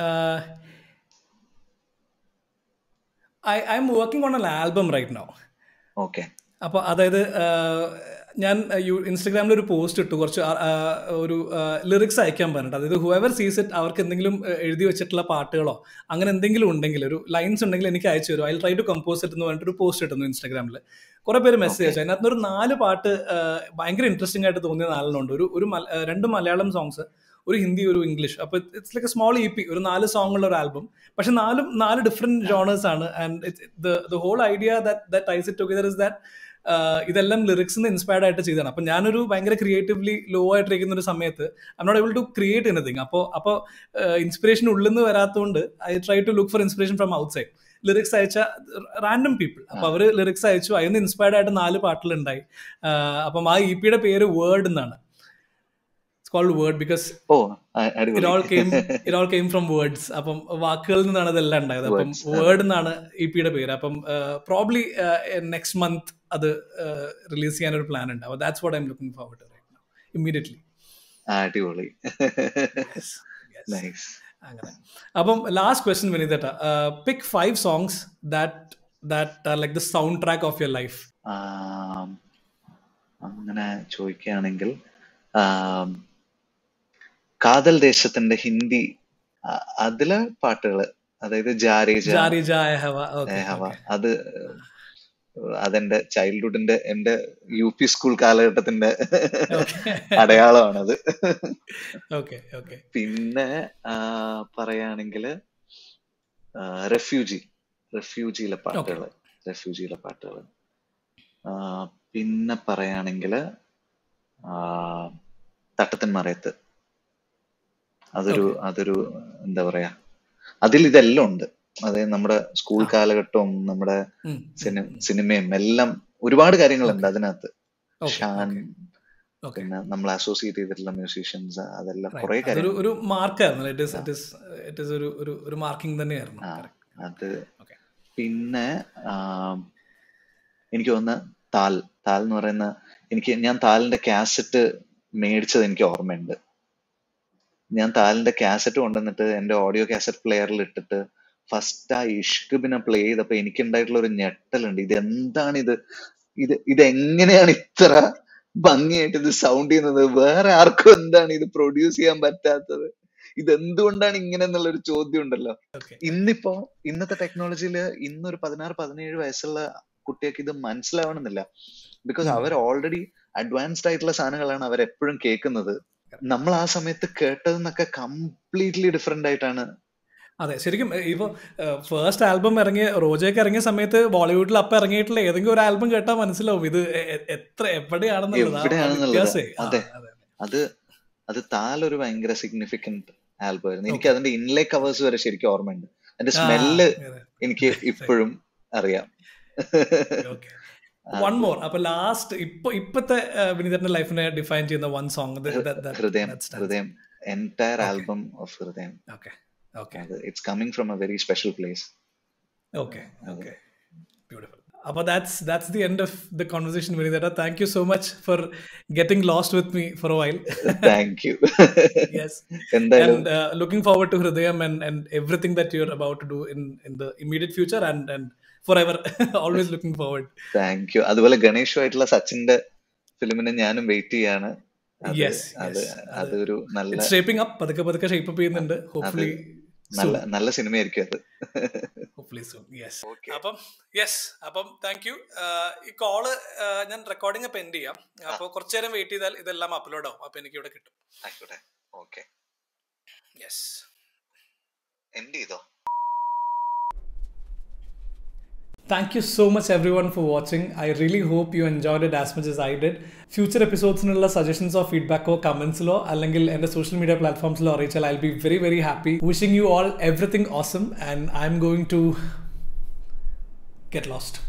I I'm working on an album right now okay അപ്പോൾ അതായത് ആഹ്, ഞാൻ ഇൻസ്റ്റഗ്രാമിൽ ഒരു പോസ്റ്റ് ഇട്ടു കുറച്ച് ആ- ആ, ഒരു ലിറിക്സ് അയക്കാൻ പറഞ്ഞിട്ട് അതായത് ഹുവർ സീസ് ഇറ്റ് അവർക്ക് എന്തെങ്കിലും ആഹ്, എഴുതി വെച്ചിട്ടുള്ള പാട്ടുകളോ അങ്ങനെ എന്തെങ്കിലും ഉണ്ടെങ്കിൽ ഒരു ലൈൻസ് ഉണ്ടെങ്കിൽ എനിക്ക് അയച്ചു തരും ഐ ട്രൈ ടു കമ്പോസ് ഇട്ട് എന്ന് പറഞ്ഞിട്ട് ഒരു പോസ്റ്റ് ഇട്ടുന്നു ഇൻസ്റ്റഗ്രാമിൽ കുറെ പേര് മെസ്സേജ് Okay. അയച്ചു അതിനകത്ത് ഒരു നാല് പാട്ട് ആഹ്, ഭയങ്കര ഇൻട്രസ്റ്റിംഗ് ആയിട്ട് തോന്നിയ നാലെണ്ണമുണ്ട് ഒരു ഒരു മല- ആഹ്, രണ്ട് മലയാളം സോങ്സ് ഒരു ഹിന്ദി ഒരു ഇംഗ്ലീഷ് അപ്പോൾ it's like a small E P ഒരു നാല് സോങ് ഉള്ള ഒരു ആൽബം പക്ഷെ നാലും നാല് ഡിഫറെന്റ് ജോണേഴ്സ് ആണ് and the whole idea that ties it together is that ഇതെല്ലാം ലിറിക്സിന് ഇൻസ്പയർഡ് ആയിട്ട് ചെയ്തതാണ് അപ്പം ഞാനൊരു ഭയങ്കര ക്രിയേറ്റീവ്ലി ലോ ആയിട്ടിരിക്കുന്ന ഒരു സമയത്ത് I not able to create anything അപ്പോൾ അപ്പോൾ ഇൻസ്പിറേഷൻ ഉള്ളിൽ നിന്ന് വരാത്തതുകൊണ്ട് I try to look for inspiration from outside lyrics അയച്ച റാൻഡം പീപ്പിൾ അപ്പൊ അവര് ലിറിക്സ് അയച്ചു അതിന് ഇൻസ്പയർഡ് ആയിട്ട് നാല് പാട്ടുകളുണ്ടായി അപ്പം ആ ഇ പിയുടെ പേര് വേർഡ് എന്നാണ് it's called word because oh it all came it all came from words അപ്പം വാക്കുകളിൽ നിന്നാണ് ഇതെല്ലാം ഉണ്ടായത് അപ്പം വേർഡ് എന്നാണ് ഇ പിയുടെ പേര് അപ്പം പ്രോബ്ലി നെക്സ്റ്റ് മന്ത് അത് റിലീസ് ചെയ്യാൻ ഒരു പ്ലാൻ ഉണ്ട് അപ്പോൾ that's what I'm looking forward immediately അടിപൊളി നൈസ് അങ്ങനെ അപ്പം ലാസ്റ്റ് ക്വസ്റ്റ്യൻ വിനീതേട്ട pick five songs that that are like the sound track of your life അങ്ങനെ ചോദിക്കുകയാണെങ്കിൽ കാതൽ ദേശത്തിന്റെ ഹിന്ദി അതിലെ പാട്ടുകള് അതായത് ജാരി ജാരി ജായ ഹവ ഹവ അത് അതെന്റെ ചൈൽഡ്ഹുഡിന്റെ എന്റെ യു പി സ്കൂൾ കാലഘട്ടത്തിന്റെ അടയാളമാണത് പിന്നെ പറയുകയാണെങ്കില് റെഫ്യൂജി റെഫ്യൂജിയിലെ പാട്ടുകള് റെഫ്യൂജിയിലെ പാട്ടുകള് പിന്നെ പറയുകയാണെങ്കില് തട്ടത്തൻ മറയത്ത് അതൊരു അതൊരു എന്താ പറയാ അതിൽ ഇതെല്ലാം ഉണ്ട് അതായത് നമ്മുടെ സ്കൂൾ കാലഘട്ടവും നമ്മുടെ സിനിമയും എല്ലാം ഒരുപാട് കാര്യങ്ങളുണ്ട് അതിനകത്ത് ഷാൻ പിന്നെ നമ്മൾ അസോസിയേറ്റ് ചെയ്തിട്ടുള്ള മ്യൂസീഷ്യൻസ് അതെല്ലാം കുറെ കാര്യങ്ങൾ ഒരു മാർക്കായിരുന്നു ഒരു മാർക്കിംഗ് തന്നെയായിരുന്നു അത് പിന്നെ എനിക്ക് തോന്നുന്ന താൽ താൽ എന്ന് പറയുന്ന എനിക്ക് ഞാൻ താലിന്റെ കാസറ്റ് മേടിച്ചത് എനിക്ക് ഓർമ്മയുണ്ട് ഞാൻ താലിന്റെ കാസറ്റ് കൊണ്ടുവന്നിട്ട് എന്റെ ഓഡിയോ കാസറ്റ് പ്ലെയറിൽ ഇട്ടിട്ട് ഫസ്റ്റ് ആ ഇഷ്ക് പിന്നെ പ്ലേ ചെയ്തപ്പോ എനിക്ക് ഉണ്ടായിട്ടുള്ള ഒരു ഞെട്ടലുണ്ട് ഇത് എന്താണ് ഇത് ഇത് ഇത് എങ്ങനെയാണ് ഇത്ര ഭംഗിയായിട്ട് ഇത് സൗണ്ട് ചെയ്യുന്നത് വേറെ ആർക്കും എന്താണ് ഇത് പ്രൊഡ്യൂസ് ചെയ്യാൻ പറ്റാത്തത് ഇത് എന്തുകൊണ്ടാണ് ഇങ്ങനെ എന്നുള്ള ഒരു ചോദ്യം ഉണ്ടല്ലോ ഇന്നിപ്പോ ഇന്നത്തെ ടെക്നോളജിയിൽ ഇന്നൊരു പതിനാറ് പതിനേഴ് വയസ്സുള്ള കുട്ടികൾക്ക് ഇത് മനസ്സിലാവണമെന്നില്ല ബിക്കോസ് അവർ ഓൾറെഡി അഡ്വാൻസ്ഡ് ആയിട്ടുള്ള സാധനങ്ങളാണ് അവർ എപ്പോഴും കേൾക്കുന്നത് നമ്മൾ ആ സമയത്ത് കേട്ടതെന്നൊക്കെ കംപ്ലീറ്റ്ലി ഡിഫറെന്റ് ആയിട്ടാണ് അതെ ശരിക്കും ഇപ്പൊ ഫസ്റ്റ് ആൽബം ഇറങ്ങിയ റോജയൊക്കെ ഇറങ്ങിയ സമയത്ത് ബോളിവുഡിൽ അപ്പൊ ഇറങ്ങിയിട്ടുള്ള ഏതെങ്കിലും ഒരു ആൽബം കേട്ടാൽ മനസ്സിലാവും ഇത് എത്ര എവിടെയാണെന്നുള്ളത് അതെ അത് അത് താലൊരു ഭയങ്കര സിഗ്നിഫിക്കന്റ് ആൽബം ആയിരുന്നു എനിക്ക് അതിന്റെ ഇൻലേ കവേഴ്സ് വരെ ശരിക്കും ഓർമ്മയുണ്ട് അതിന്റെ സ്മെല്ല് എനിക്ക് ഇപ്പോഴും അറിയാം വൺ മോർ അപ്പൊ ലാസ്റ്റ് ഇപ്പൊ ഇപ്പത്തെ വിനീതന്റെ ലൈഫിനെ ഡിഫൈൻ ചെയ്യുന്ന one song Hridayam Hridayam entire album of Hridayam okay okay it's coming from a very special place okay okay beautiful അപ്പോൾ that's that's the end of the conversation വിനീതേട്ട thank you so much for getting lost with me for a while thank you yes and looking forward to Hridayam and and everything that you are about to do in in the immediate future and and forever always looking forward thank you അതുപോലെ ഗണേഷുമായിട്ടുള്ള സച്ചിന്റെ ഫിലിമിനെ ഞാനും wait ചെയ്യാണ് അതൊരു നല്ല shaping up പതുക്കെ പതുക്കെ shape up ചെയ്യുന്നുണ്ട് ഹോപ്പ്ഫുള്ളി നല്ല നല്ല സിനിമയായിരിക്കും അത് ഹോപ്പ്ഫുള്ളി സൂൺ യെസ് അപ്പം യെസ് അപ്പം താങ്ക് യു ഈ കോള് ഞാൻ റെക്കോർഡിംഗ് അപ്പ് എൻഡ് ചെയ്യാം അപ്പോൾ കുറച്ചു നേരം വെയിറ്റ് ചെയ്താൽ ഇതെല്ലാം അപ്ലോഡ് ആവും അപ്പൊ എനിക്ക് ഇവിടെ കിട്ടും ആയിക്കോട്ടെ ഓക്കെ യെസ് എൻഡ് ചെയ്തോ Thank you so much everyone for watching. I really hope you enjoyed it as much as I did. Future episodesനുള്ള സജഷൻസോ ഫീഡ്ബാക്കോ കമൻസിലോ അല്ലെങ്കിൽ എൻ്റെ സോഷ്യൽ മീഡിയ പ്ലാറ്റ്ഫോംസിലോ അറിയിച്ചാൽ I be very very happy wishing you all everything awesome and I'm going to get lost